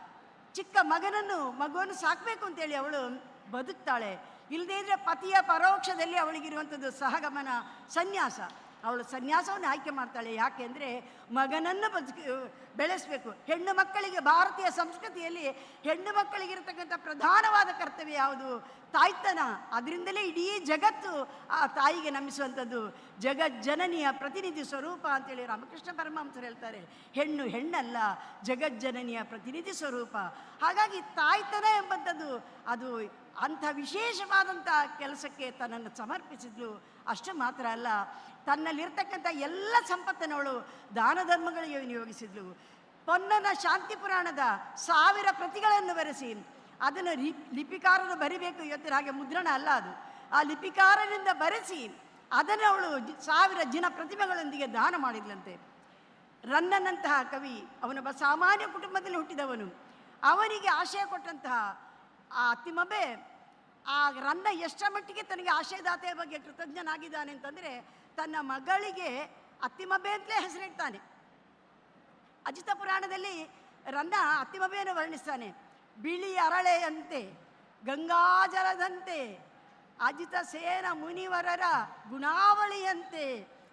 ಚಿಕ್ಕ ಮಗನನ್ನು ಮಗುವನ್ನು ಸಾಕಬೇಕು ಅಂತೇಳಿ ಅವಳು ಬದುಕ್ತಾಳೆ ಇಲ್ಲದೇ ಇದ್ರೆ ಪತಿಯ ಪರೋಕ್ಷದಲ್ಲಿ ಅವಳಿಗಿರುವಂಥದ್ದು ಸಹಗಮನ ಸನ್ಯಾಸ ಅವಳು ಸನ್ಯಾಸವನ್ನು ಆಯ್ಕೆ ಮಾಡ್ತಾಳೆ ಯಾಕೆಂದರೆ ಮಗನನ್ನು ಬದುಕಿ ಬೆಳೆಸಬೇಕು ಹೆಣ್ಣು ಮಕ್ಕಳಿಗೆ ಭಾರತೀಯ ಸಂಸ್ಕೃತಿಯಲ್ಲಿ ಹೆಣ್ಣು ಮಕ್ಕಳಿಗಿರತಕ್ಕಂಥ ಪ್ರಧಾನವಾದ ಕರ್ತವ್ಯ ಯಾವುದು ತಾಯ್ತನ ಅದರಿಂದಲೇ ಇಡೀ ಜಗತ್ತು ಆ ತಾಯಿಗೆ ನಮಿಸುವಂಥದ್ದು ಜಗಜ್ಜನನಿಯ ಪ್ರತಿನಿಧಿ ಸ್ವರೂಪ ಅಂತೇಳಿ ರಾಮಕೃಷ್ಣ ಪರಮಹಂಸರು ಹೇಳ್ತಾರೆ ಹೆಣ್ಣು ಹೆಣ್ಣಲ್ಲ ಜಗಜ್ಜನನಿಯ ಪ್ರತಿನಿಧಿ ಸ್ವರೂಪ ಹಾಗಾಗಿ ತಾಯ್ತನ ಎಂಬಂಥದ್ದು ಅದು ಅಂಥ ವಿಶೇಷವಾದಂಥ ಕೆಲಸಕ್ಕೆ ತನ್ನನ್ನು ಸಮರ್ಪಿಸಿದ್ಲು ಅಷ್ಟು ಮಾತ್ರ ಅಲ್ಲ ತನ್ನಲ್ಲಿರ್ತಕ್ಕಂಥ ಎಲ್ಲ ಸಂಪತ್ತನ್ನವಳು ದಾನ ಧರ್ಮಗಳಿಗೆ ವಿನಿಯೋಗಿಸಿದ್ಲು ಪೊನ್ನನ ಶಾಂತಿ ಪುರಾಣದ ಸಾವಿರ ಪ್ರತಿಗಳನ್ನು ಬರೆಸಿ ಅದನ್ನು ಲಿ ಲಿಪಿಕಾರರು ಬರಿಬೇಕು ಇವತ್ತಿನ ಹಾಗೆ ಮುದ್ರಣ ಅಲ್ಲ ಅದು ಆ ಲಿಪಿಕಾರರಿಂದ ಬರೆಸಿ ಅದನ್ನು ಅವಳು ಜಿ- ಸಾವಿರ ಜಿನ ಪ್ರತಿಮೆಗಳೊಂದಿಗೆ ದಾನ ಮಾಡಿದ್ಲಂತೆ ರನ್ನನಂತಹ ಕವಿ ಅವನೊಬ್ಬ ಸಾಮಾನ್ಯ ಕುಟುಂಬದಲ್ಲಿ ಹುಟ್ಟಿದವನು ಅವನಿಗೆ ಆಶಯ ಕೊಟ್ಟಂತಹ ಆ ಅತ್ತಿಮಬ್ಬೆ ಆ ರನ್ನ ಎಷ್ಟರ ಮಟ್ಟಿಗೆ ತನಗೆ ಆಶಯದಾತೆಯ ಬಗ್ಗೆ ಕೃತಜ್ಞನಾಗಿದ್ದಾನೆ ಅಂತಂದರೆ ತನ್ನ ಮಗಳಿಗೆ ಅತ್ತಿಮಬ್ಬೆ ಅಂತಲೇ ಹೆಸರಿಡ್ತಾನೆ ಅಜಿತ ಪುರಾಣದಲ್ಲಿ ರನ್ನ ಅತ್ತಿಮಬ್ಬೆಯನ್ನು ವರ್ಣಿಸ್ತಾನೆ ಬಿಳಿ ಅರಳೆಯಂತೆ ಗಂಗಾಜಲದಂತೆ ಅಜಿತ ಸೇನ ಮುನಿವರರ ಗುಣಾವಳಿಯಂತೆ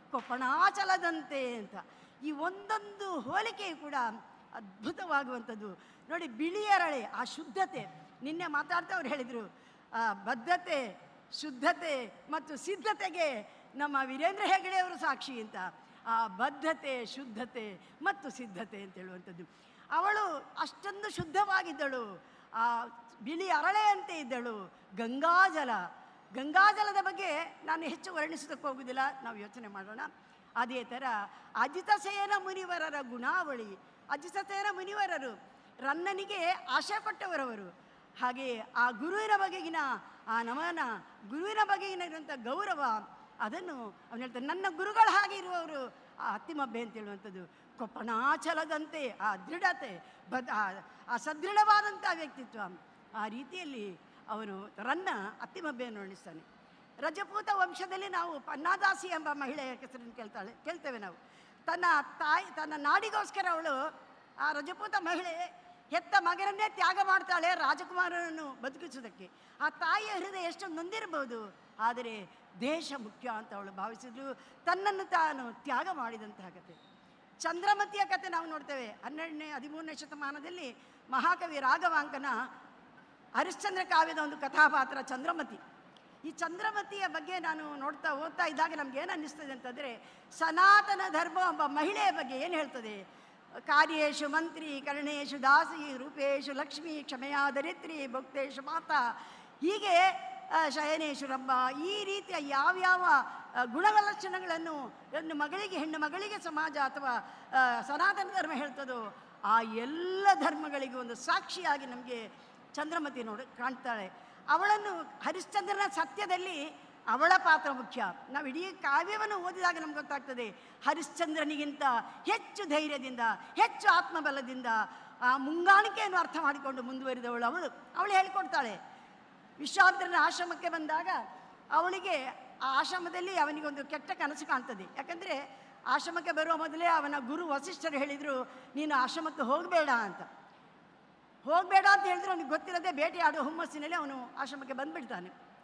ಕೊಪ್ಪಣಾಚಲದಂತೆ ಅಂತ ಈ ಒಂದೊಂದು ಹೋಲಿಕೆಯು ಕೂಡ ಅದ್ಭುತವಾಗುವಂಥದ್ದು ನೋಡಿ ಬಿಳಿ ಅರಳೆ ಆ ಶುದ್ಧತೆ ನಿನ್ನೆ ಮಾತಾಡ್ತಾ ಅವ್ರು ಹೇಳಿದರು ಆ ಬದ್ಧತೆ ಶುದ್ಧತೆ ಮತ್ತು ಸಿದ್ಧತೆಗೆ ನಮ್ಮ ವೀರೇಂದ್ರ ಹೆಗಡೆ ಅವರು ಸಾಕ್ಷಿ ಅಂತ ಆ ಬದ್ಧತೆ ಶುದ್ಧತೆ ಮತ್ತು ಸಿದ್ಧತೆ ಅಂತ ಹೇಳುವಂಥದ್ದು ಅವಳು ಅಷ್ಟೊಂದು ಶುದ್ಧವಾಗಿದ್ದಳು ಆ ಬಿಳಿ ಅರಳೆಯಂತೆ ಇದ್ದಳು ಗಂಗಾಜಲ ಗಂಗಾಜಲದ ಬಗ್ಗೆ ನಾನು ಹೆಚ್ಚು ವರ್ಣಿಸೋದಕ್ಕೆ ಹೋಗುವುದಿಲ್ಲ ನಾವು ಯೋಚನೆ ಮಾಡೋಣ ಅದೇ ಥರ ಅಜಿತಸೇನ ಮುನಿವರರ ಗುಣಾವಳಿ ಅಜಿತಸೇನ ಮುನಿವರರು ರನ್ನನಿಗೆ ಆಶೆ ಕೊಟ್ಟವರವರು ಹಾಗೆ ಆ ಗುರುವಿನ ಬಗೆಗಿನ ಆ ನಮನ ಗುರುವಿನ ಬಗೆಗಿನ ಇರುವಂಥ ಗೌರವ ಅದನ್ನು ಅವನು ಹೇಳ್ತಾನೆ ನನ್ನ ಗುರುಗಳ ಹಾಗೆ ಇರುವವರು ಆ ಅತ್ತಿಮಬ್ಬೆ ಅಂತ ಹೇಳುವಂಥದ್ದು ಕೊಪ್ಪಣಾಚಲದಂತೆ ಆ ದೃಢತೆ ಬದ್ ಆ- ಆ ಸದೃಢವಾದಂಥ ವ್ಯಕ್ತಿತ್ವ ಆ ರೀತಿಯಲ್ಲಿ ಅವನು ರನ್ನ ಅತ್ತಿಮಬ್ಬೆಯನ್ನು ವರ್ಣಿಸ್ತಾನೆ ರಜಪೂತ ವಂಶದಲ್ಲಿ ನಾವು ಪನ್ನಾದಾಸಿ ಎಂಬ ಮಹಿಳೆಯ ಹೆಸರನ್ನು ಕೇಳ್ತಾಳೆ ಕೇಳ್ತೇವೆ ನಾವು ತನ್ನ ತಾಯಿ ತನ್ನ ನಾಡಿಗೋಸ್ಕರ ಅವಳು ಆ ರಜಪೂತ ಮಹಿಳೆ ಹೆತ್ತ ಮಗನನ್ನೇ ತ್ಯಾಗ ಮಾಡ್ತಾಳೆ ರಾಜಕುಮಾರನನ್ನು ಬದುಕಿಸೋದಕ್ಕೆ ಆ ತಾಯಿಯ ಹೃದಯ ಎಷ್ಟು ನೊಂದಿರಬಹುದು ಆದರೆ ದೇಶ ಮುಖ್ಯ ಅಂತ ಅವಳು ಭಾವಿಸಿದ್ಲು ತನ್ನನ್ನು ತಾನು ತ್ಯಾಗ ಮಾಡಿದಂತಹ ಕತೆ ಚಂದ್ರಮತಿಯ ಕತೆ ನಾವು ನೋಡ್ತೇವೆ ಹನ್ನೆರಡನೇ ಹದಿಮೂರನೇ ಶತಮಾನದಲ್ಲಿ ಮಹಾಕವಿ ರಾಘವಾಂಕನ ಹರಿಶ್ಚಂದ್ರ ಕಾವ್ಯದ ಒಂದು ಕಥಾಪಾತ್ರ ಚಂದ್ರಮತಿ ಈ ಚಂದ್ರಮತಿಯ ಬಗ್ಗೆ ನಾನು ನೋಡ್ತಾ ಓದ್ತಾ ಇದ್ದಾಗ ನಮ್ಗೆ ಏನು ಅನ್ನಿಸ್ತದೆ ಅಂತಂದರೆ ಸನಾತನ ಧರ್ಮ ಎಂಬ ಮಹಿಳೆಯ ಬಗ್ಗೆ ಏನು ಹೇಳ್ತದೆ ಕಾರ್ಯೇಶು ಮಂತ್ರಿ ಕರ್ಣೇಶು ದಾಸಿ ರೂಪೇಶು ಲಕ್ಷ್ಮಿ ಕ್ಷಮೆಯಾ ಧರಿತ್ರಿ ಭಕ್ತೇಶು ಮಾತಾ ಹೀಗೆ ಆ, ಶಯನೇಶು ರಂಭ ಈ ರೀತಿಯ ಯಾವ್ಯಾವ ಆ, ಗುಣಗಳ ಲಕ್ಷಣಗಳನ್ನು ಹೆಣ್ಣು ಮಗಳಿಗೆ ಹೆಣ್ಣು ಮಗಳಿಗೆ ಸಮಾಜ ಅಥವಾ ಆ, ಸನಾತನ ಧರ್ಮ ಹೇಳ್ತದೋ ಆ ಎಲ್ಲ ಧರ್ಮಗಳಿಗೂ ಒಂದು ಸಾಕ್ಷಿಯಾಗಿ ನಮಗೆ ಚಂದ್ರಮತಿ ನೋಡಿ ಕಾಣ್ತಾಳೆ ಅವಳನ್ನು ಹರಿಶ್ಚಂದ್ರನ ಸತ್ಯದಲ್ಲಿ ಅವಳ ಪಾತ್ರ ಮುಖ್ಯ ನಾವು ಇಡೀ ಕಾವ್ಯವನ್ನು ಓದಿದಾಗ ನಮ್ಗೆ ಗೊತ್ತಾಗ್ತದೆ ಹರಿಶ್ಚಂದ್ರನಿಗಿಂತ ಹೆಚ್ಚು ಧೈರ್ಯದಿಂದ ಹೆಚ್ಚು ಆತ್ಮಬಲದಿಂದ ಆ ಮುಂಗಾಣಿಕೆಯನ್ನು ಅರ್ಥ ಮಾಡಿಕೊಂಡು ಮುಂದುವರಿದವಳು ಅವಳು ಅವಳು ಹೇಳಿಕೊಡ್ತಾಳೆ ವಿಶ್ವಾಮಿತ್ರನ ಆಶ್ರಮಕ್ಕೆ ಬಂದಾಗ ಅವಳಿಗೆ ಆ ಆಶ್ರಮದಲ್ಲಿ ಅವನಿಗೊಂದು ಕೆಟ್ಟ ಕನಸು ಕಾಣ್ತದೆ ಯಾಕಂದರೆ ಆಶ್ರಮಕ್ಕೆ ಬರುವ ಮೊದಲೇ ಅವನ ಗುರು ವಸಿಷ್ಠರು ಹೇಳಿದರು ನೀನು ಆಶ್ರಮಕ್ಕೆ ಹೋಗಬೇಡ ಅಂತ ಹೋಗಬೇಡ ಅಂತ ಹೇಳಿದ್ರೆ ಅವನಿಗೆ ಗೊತ್ತಿರದೆ ಬೇಟೆಯಾಡುವ ಹುಮ್ಮಸ್ಸಿನಲ್ಲಿ ಅವನು ಆಶ್ರಮಕ್ಕೆ ಬಂದ್ಬಿಡ್ತಾನೆ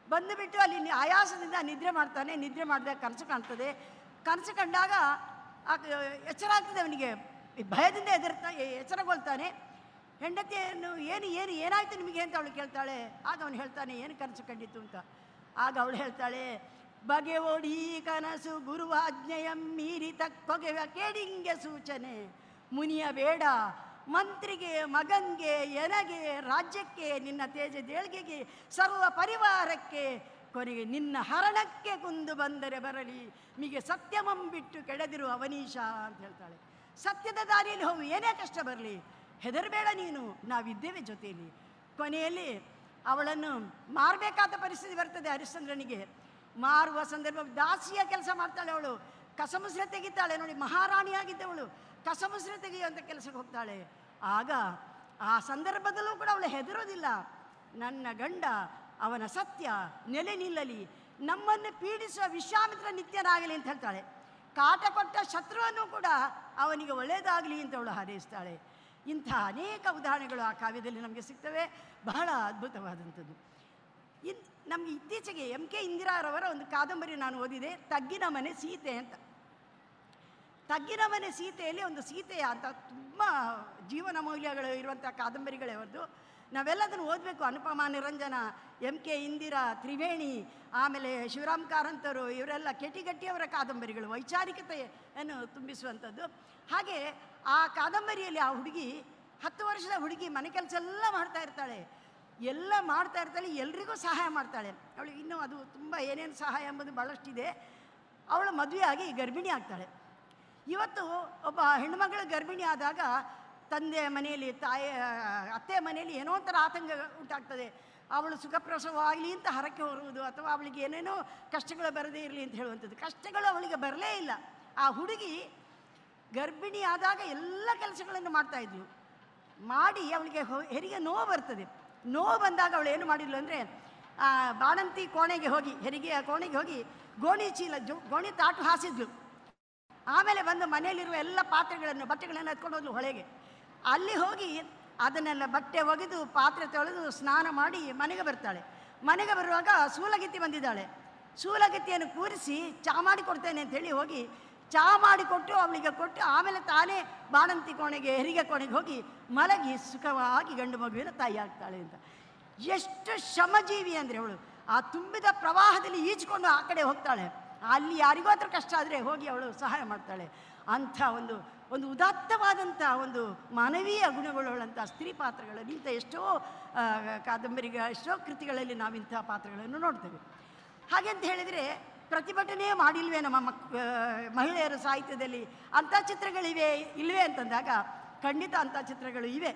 ಬಂದುಬಿಟ್ಟು ಅಲ್ಲಿ ನಿ- ಆಯಾಸದಿಂದ ನಿದ್ರೆ ಮಾಡ್ತಾನೆ ನಿದ್ರೆ ಮಾಡಿದಾಗ ಕನಸು ಕಾಣ್ತದೆ ಕನಸು ಕಂಡಾಗ ಆ ಕ- ಎಚ್ಚರ ಆಗ್ತದೆ ಅವನಿಗೆ ಈ ಭಯದಿಂದ ಎದುರ್ತಾ ಎ- ಎಚ್ಚರಗೊಳ್ತಾನೆ ಹೆಂಡತಿಯನ್ನು ಏನು ಏನು ಏನಾಯ್ತು ನಿಮಗೆ ಅಂತ ಅವಳು ಕೇಳ್ತಾಳೆ ಆಗ ಅವನು ಹೇಳ್ತಾನೆ ಏನು ಕನಸು ಕಂಡಿತು ಅಂತ ಆಗ ಅವಳು ಹೇಳ್ತಾಳೆ ಬಗೆ ಓಡಿ ಕನಸು ಗುರುವಾಜ್ಞೆಯ ಮೀರಿ ತಕ್ಕೊಗೆವ ಕೇಡಿಂಗೆ ಸೂಚನೆ ಮುನಿಯ ಬೇಡ ಮಂತ್ರಿಗೆ ಮಗನ್ಗೆ ಎನಗೆ ರಾಜ್ಯಕ್ಕೆ ನಿನ್ನ ತೇಜ ದೇಳ್ಗೆಗೆ ಸರ್ವ ಪರಿವಾರಕ್ಕೆ ಕೊನೆಗೆ ನಿನ್ನ ಹರಣಕ್ಕೆ ಕುಂದು ಬಂದರೆ ಬರಲಿ ಮಿಗೆ ಸತ್ಯಮಂ ಬಿಟ್ಟು ಕೆಡದಿರು ಅವನೀಶ ಅಂತ ಹೇಳ್ತಾಳೆ ಸತ್ಯದ ದಾರಿಯಲ್ಲಿ ಹೋಗು ಏನೇ ಕಷ್ಟ ಬರಲಿ ಹೆದರಬೇಡ ನೀನು ನಾವಿದ್ದೇವೆ ಜೊತೆಯಲ್ಲಿ ಕೊನೆಯಲ್ಲಿ ಅವಳನ್ನು ಮಾರಬೇಕಾದ ಪರಿಸ್ಥಿತಿ ಬರ್ತದೆ ಹರಿಶ್ಚಂದ್ರನಿಗೆ ಮಾರುವ ಸಂದರ್ಭ ದಾಸಿಯ ಕೆಲಸ ಮಾಡ್ತಾಳೆ ಅವಳು ಕಸಮುಸ್ರೆ ತೆಗಿತಾಳೆ ನೋಡಿ ಮಹಾರಾಣಿಯಾಗಿದ್ದವಳು ಕಸಮುಸ್ರೆ ತೆಗೆಯುವಂಥ ಕೆಲಸಕ್ಕೆ ಹೋಗ್ತಾಳೆ ಆಗ ಆ ಸಂದರ್ಭದಲ್ಲೂ ಕೂಡ ಅವಳು ಹೆದರೋದಿಲ್ಲ ನನ್ನ ಗಂಡ ಅವನ ಸತ್ಯ ನೆಲೆ ನಿಲ್ಲಲಿ ನಮ್ಮನ್ನು ಪೀಡಿಸುವ ವಿಶ್ವಾಮಿತ್ರ ನಿತ್ಯನಾಗಲಿ ಅಂತ ಹೇಳ್ತಾಳೆ ಕಾಟ ಕೊಟ್ಟ ಶತ್ರುವನ್ನು ಕೂಡ ಅವನಿಗೆ ಒಳ್ಳೆಯದಾಗಲಿ ಅಂತ ಅವಳು ಹಾರೈಸ್ತಾಳೆ ಇಂಥ ಅನೇಕ ಉದಾಹರಣೆಗಳು ಆ ಕಾವ್ಯದಲ್ಲಿ ನಮಗೆ ಸಿಗ್ತವೆ ಬಹಳ ಅದ್ಭುತವಾದಂಥದ್ದು ಇನ್ ನಮಗೆ ಇತ್ತೀಚೆಗೆ ಎಂ ಕೆ ಇಂದಿರಾರವರ ಒಂದು ಕಾದಂಬರಿ ನಾನು ಓದಿದೆ ತಗ್ಗಿನ ಮನೆ ಸೀತೆ ಅಂತ ತಗ್ಗಿನ ಮನೆ ಸೀತೆಯಲ್ಲಿ ಒಂದು ಸೀತೆಯ ಅಂತ ತುಂಬ ಜೀವನ ಮೌಲ್ಯಗಳು ಇರುವಂಥ ಕಾದಂಬರಿಗಳೇ ಅವರದು ನಾವೆಲ್ಲದನ್ನು ಓದಬೇಕು ಅನುಪಮ ನಿರಂಜನ ಎಂ ಕೆ ಇಂದಿರಾ ತ್ರಿವೇಣಿ ಆಮೇಲೆ ಶಿವರಾಮ್ ಕಾರಂತರು ಇವರೆಲ್ಲ ಕೆಟಿಗಟ್ಟಿಯವರ ಕಾದಂಬರಿಗಳು ವೈಚಾರಿಕತೆಯನ್ನು ತುಂಬಿಸುವಂಥದ್ದು ಹಾಗೆ ಆ ಕಾದಂಬರಿಯಲ್ಲಿ ಆ ಹುಡುಗಿ ಹತ್ತು ವರ್ಷದ ಹುಡುಗಿ ಮನೆ ಕೆಲಸ ಎಲ್ಲ ಮಾಡ್ತಾ ಇರ್ತಾಳೆ ಎಲ್ಲ ಮಾಡ್ತಾ ಇರ್ತಾಳೆ ಎಲ್ರಿಗೂ ಸಹಾಯ ಮಾಡ್ತಾಳೆ ಅವಳು ಇನ್ನೂ ಅದು ತುಂಬ ಏನೇನು ಸಹಾಯ ಎಂಬುದು ಭಾಳಷ್ಟಿದೆ ಅವಳು ಮದುವೆಯಾಗಿ ಗರ್ಭಿಣಿ ಆಗ್ತಾಳೆ ಇವತ್ತು ಒಬ್ಬ ಹೆಣ್ಣುಮಗಳು ಗರ್ಭಿಣಿ ಆದಾಗ ತಂದೆ ಮನೆಯಲ್ಲಿ ತಾಯಿ ಅತ್ತೆ ಮನೆಯಲ್ಲಿ ಏನೋ ಒಂಥರ ಆತಂಕ ಉಂಟಾಗ್ತದೆ ಅವಳು ಸುಖಪ್ರಸವವಾಗಲಿ ಅಂತ ಹರಕೆ ಹೊರುವುದು ಅಥವಾ ಅವಳಿಗೆ ಏನೇನೋ ಕಷ್ಟಗಳು ಬರದೇ ಇರಲಿ ಅಂತ ಹೇಳುವಂಥದ್ದು ಕಷ್ಟಗಳು ಅವಳಿಗೆ ಬರಲೇ ಇಲ್ಲ ಆ ಹುಡುಗಿ ಗರ್ಭಿಣಿ ಆದಾಗ ಎಲ್ಲ ಕೆಲಸಗಳನ್ನು ಮಾಡ್ತಾ ಇದ್ಲು ಮಾಡಿ ಅವಳಿಗೆ ಹೊ- ಹೆರಿಗೆ ನೋವು ಬರ್ತದೆ ನೋವು ಬಂದಾಗ ಅವಳು ಏನು ಮಾಡಿದ್ಲು ಅಂದರೆ ಬಾಣಂತಿ ಕೋಣೆಗೆ ಹೋಗಿ ಹೆರಿಗೆಯ ಕೋಣೆಗೆ ಹೋಗಿ ಗೋಣಿ ಚೀಲ ಜೋ ಗೋಣಿ ತಾಟು ಹಾಸಿದ್ಲು ಆಮೇಲೆ ಬಂದು ಮನೆಯಲ್ಲಿರುವ ಎಲ್ಲ ಪಾತ್ರೆಗಳನ್ನು ಬಟ್ಟೆಗಳನ್ನು ಎತ್ಕೊಂಡು ಹೋದ್ಲು ಹೊಳೆಗೆ ಅಲ್ಲಿ ಹೋಗಿ ಅದನ್ನೆಲ್ಲ ಬಟ್ಟೆ ಒಗೆದು ಪಾತ್ರೆ ತೊಳೆದು ಸ್ನಾನ ಮಾಡಿ ಮನೆಗೆ ಬರ್ತಾಳೆ ಮನೆಗೆ ಬರುವಾಗ ಸೂಲಗಿತ್ತಿ ಬಂದಿದ್ದಾಳೆ ಸೂಲಗಿತ್ತಿಯನ್ನು ಕೂರಿಸಿ ಚಾ ಮಾಡಿ ಕೊಡ್ತೇನೆ ಅಂತೇಳಿ ಹೋಗಿ ಚಾ ಮಾಡಿಕೊಟ್ಟು ಅವಳಿಗೆ ಕೊಟ್ಟು ಆಮೇಲೆ ತಾನೇ ಬಾಣಂತಿ ಕೋಣೆಗೆ ಹೆರಿಗೆ ಕೋಣೆಗೆ ಹೋಗಿ ಮಲಗಿ ಸುಖವಾಗಿ ಗಂಡು ಮಗುವಿನ ತಾಯಿ ಆಗ್ತಾಳೆ ಅಂತ ಎಷ್ಟು ಶ್ರಮಜೀವಿ ಅಂದರೆ ಅವಳು ಆ ತುಂಬಿದ ಪ್ರವಾಹದಲ್ಲಿ ಈಜ್ಕೊಂಡು ಆ ಕಡೆ ಹೋಗ್ತಾಳೆ ಅಲ್ಲಿ ಯಾರಿಗೋ ಹತ್ರ ಕಷ್ಟ ಆದರೆ ಹೋಗಿ ಅವಳು ಸಹಾಯ ಮಾಡ್ತಾಳೆ ಅಂಥ ಒಂದು ಒಂದು ಉದಾತ್ತವಾದಂಥ ಒಂದು ಮಾನವೀಯ ಗುಣಗಳುಳ್ಳಂಥ ಸ್ತ್ರೀ ಪಾತ್ರಗಳಲ್ಲಿ ಇಂಥ ಎಷ್ಟೋ ಆ, ಕಾದಂಬರಿಗ ಎಷ್ಟೋ ಕೃತಿಗಳಲ್ಲಿ ನಾವು ಇಂಥ ಪಾತ್ರಗಳನ್ನು ನೋಡ್ತೇವೆ ಹಾಗೆ ಅಂತ ಹೇಳಿದರೆ ಪ್ರತಿಭಟನೆ ಮಾಡಿಲ್ವೇ ನಮ್ಮ ಮಕ್ ಆ, ಮಹಿಳೆಯರ ಸಾಹಿತ್ಯದಲ್ಲಿ ಅಂಥ ಚಿತ್ರಗಳಿವೆ ಇಲ್ವೇ ಅಂತಂದಾಗ ಖಂಡಿತ ಅಂಥ ಚಿತ್ರಗಳು ಇವೆ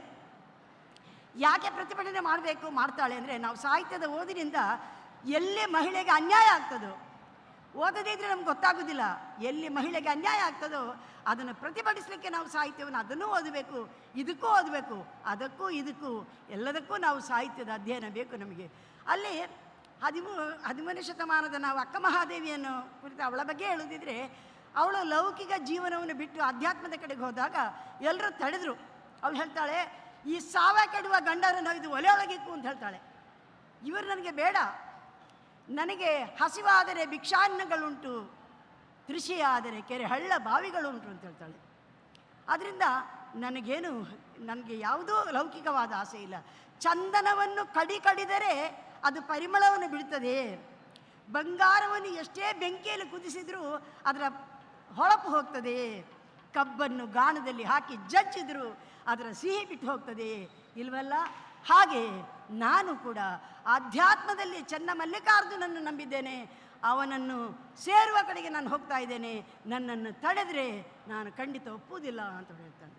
ಯಾಕೆ ಪ್ರತಿಭಟನೆ ಮಾಡಬೇಕು ಮಾಡ್ತಾಳೆ ಅಂದರೆ ನಾವು ಸಾಹಿತ್ಯದ ಓದಿನಿಂದ ಎಲ್ಲಿ ಮಹಿಳೆಗೆ ಅನ್ಯಾಯ ಆಗ್ತದೋ ಓದದೇ ಇದ್ರೆ ನಮ್ಗೆ ಗೊತ್ತಾಗೋದಿಲ್ಲ ಎಲ್ಲಿ ಮಹಿಳೆಗೆ ಅನ್ಯಾಯ ಆಗ್ತದೋ ಅದನ್ನು ಪ್ರತಿಭಟಿಸಲಿಕ್ಕೆ ನಾವು ಸಾಹಿತ್ಯವನ್ನು ಅದನ್ನೂ ಓದಬೇಕು ಇದಕ್ಕೂ ಓದಬೇಕು ಅದಕ್ಕೂ ಇದಕ್ಕೂ ಎಲ್ಲದಕ್ಕೂ ನಾವು ಸಾಹಿತ್ಯದ ಅಧ್ಯಯನ ಬೇಕು ನಮಗೆ ಅಲ್ಲಿ ಹದಿಮೂ ಹದಿಮೂರನೇ ಶತಮಾನದ ನಾವು ಅಕ್ಕ ಮಹಾದೇವಿಯನ್ನು ಕುರಿತು ಅವಳ ಬಗ್ಗೆ ಹೇಳೋದಿದ್ರೆ ಅವಳು ಲೌಕಿಕ ಜೀವನವನ್ನು ಬಿಟ್ಟು ಅಧ್ಯಾತ್ಮದ ಕಡೆಗೆ ಹೋದಾಗ ಎಲ್ಲರೂ ತಡೆದ್ರು ಅವಳು ಹೇಳ್ತಾಳೆ ಈ ಸಾವ ಕೆಡುವ ಗಂಡರನ್ನು ಇದು ಒಲೆಯೊಳಗಿಕ್ಕು ಅಂತ ಹೇಳ್ತಾಳೆ ಇವರು ನನಗೆ ಬೇಡ ನನಗೆ ಹಸಿವಾದರೆ ಭಿಕ್ಷಾನ್ನಗಳುಂಟು ತೃಷಿಯಾದರೆ ಕೆರೆ ಹಳ್ಳ ಬಾವಿಗಳುಂಟು ಅಂತ ಹೇಳ್ತಾಳೆ ಆದ್ದರಿಂದ ನನಗೇನು ನನಗೆ ಯಾವುದೂ ಲೌಕಿಕವಾದ ಆಸೆ ಇಲ್ಲ ಚಂದನವನ್ನು ಕಡಿ ಕಡಿದರೆ ಅದು ಪರಿಮಳವನ್ನು ಬಿಡುತ್ತದೆ ಬಂಗಾರವನ್ನು ಎಷ್ಟೇ ಬೆಂಕಿಯಲ್ಲಿ ಕುದಿಸಿದರೂ ಅದರ ಹೊಳಪು ಹೋಗ್ತದೆ ಕಬ್ಬನ್ನು ಗಾಣದಲ್ಲಿ ಹಾಕಿ ಜಜ್ಜಿದ್ರು ಅದರ ಸಿಹಿ ಬಿಟ್ಟು ಹೋಗ್ತದೆ ಇಲ್ವಲ್ಲ ಹಾಗೆ ನಾನು ಕೂಡ ಆಧ್ಯಾತ್ಮದಲ್ಲಿ ಚೆನ್ನ ಮಲ್ಲಿಕಾರ್ಜುನನ್ನು ನಂಬಿದ್ದೇನೆ ಅವನನ್ನು ಸೇರುವ ಕಡೆಗೆ ನಾನು ಹೋಗ್ತಾ ಇದ್ದೇನೆ ನನ್ನನ್ನು ತಡೆದರೆ ನಾನು ಖಂಡಿತ ಒಪ್ಪುವುದಿಲ್ಲ ಅಂತ ಹೇಳ್ತಾನೆ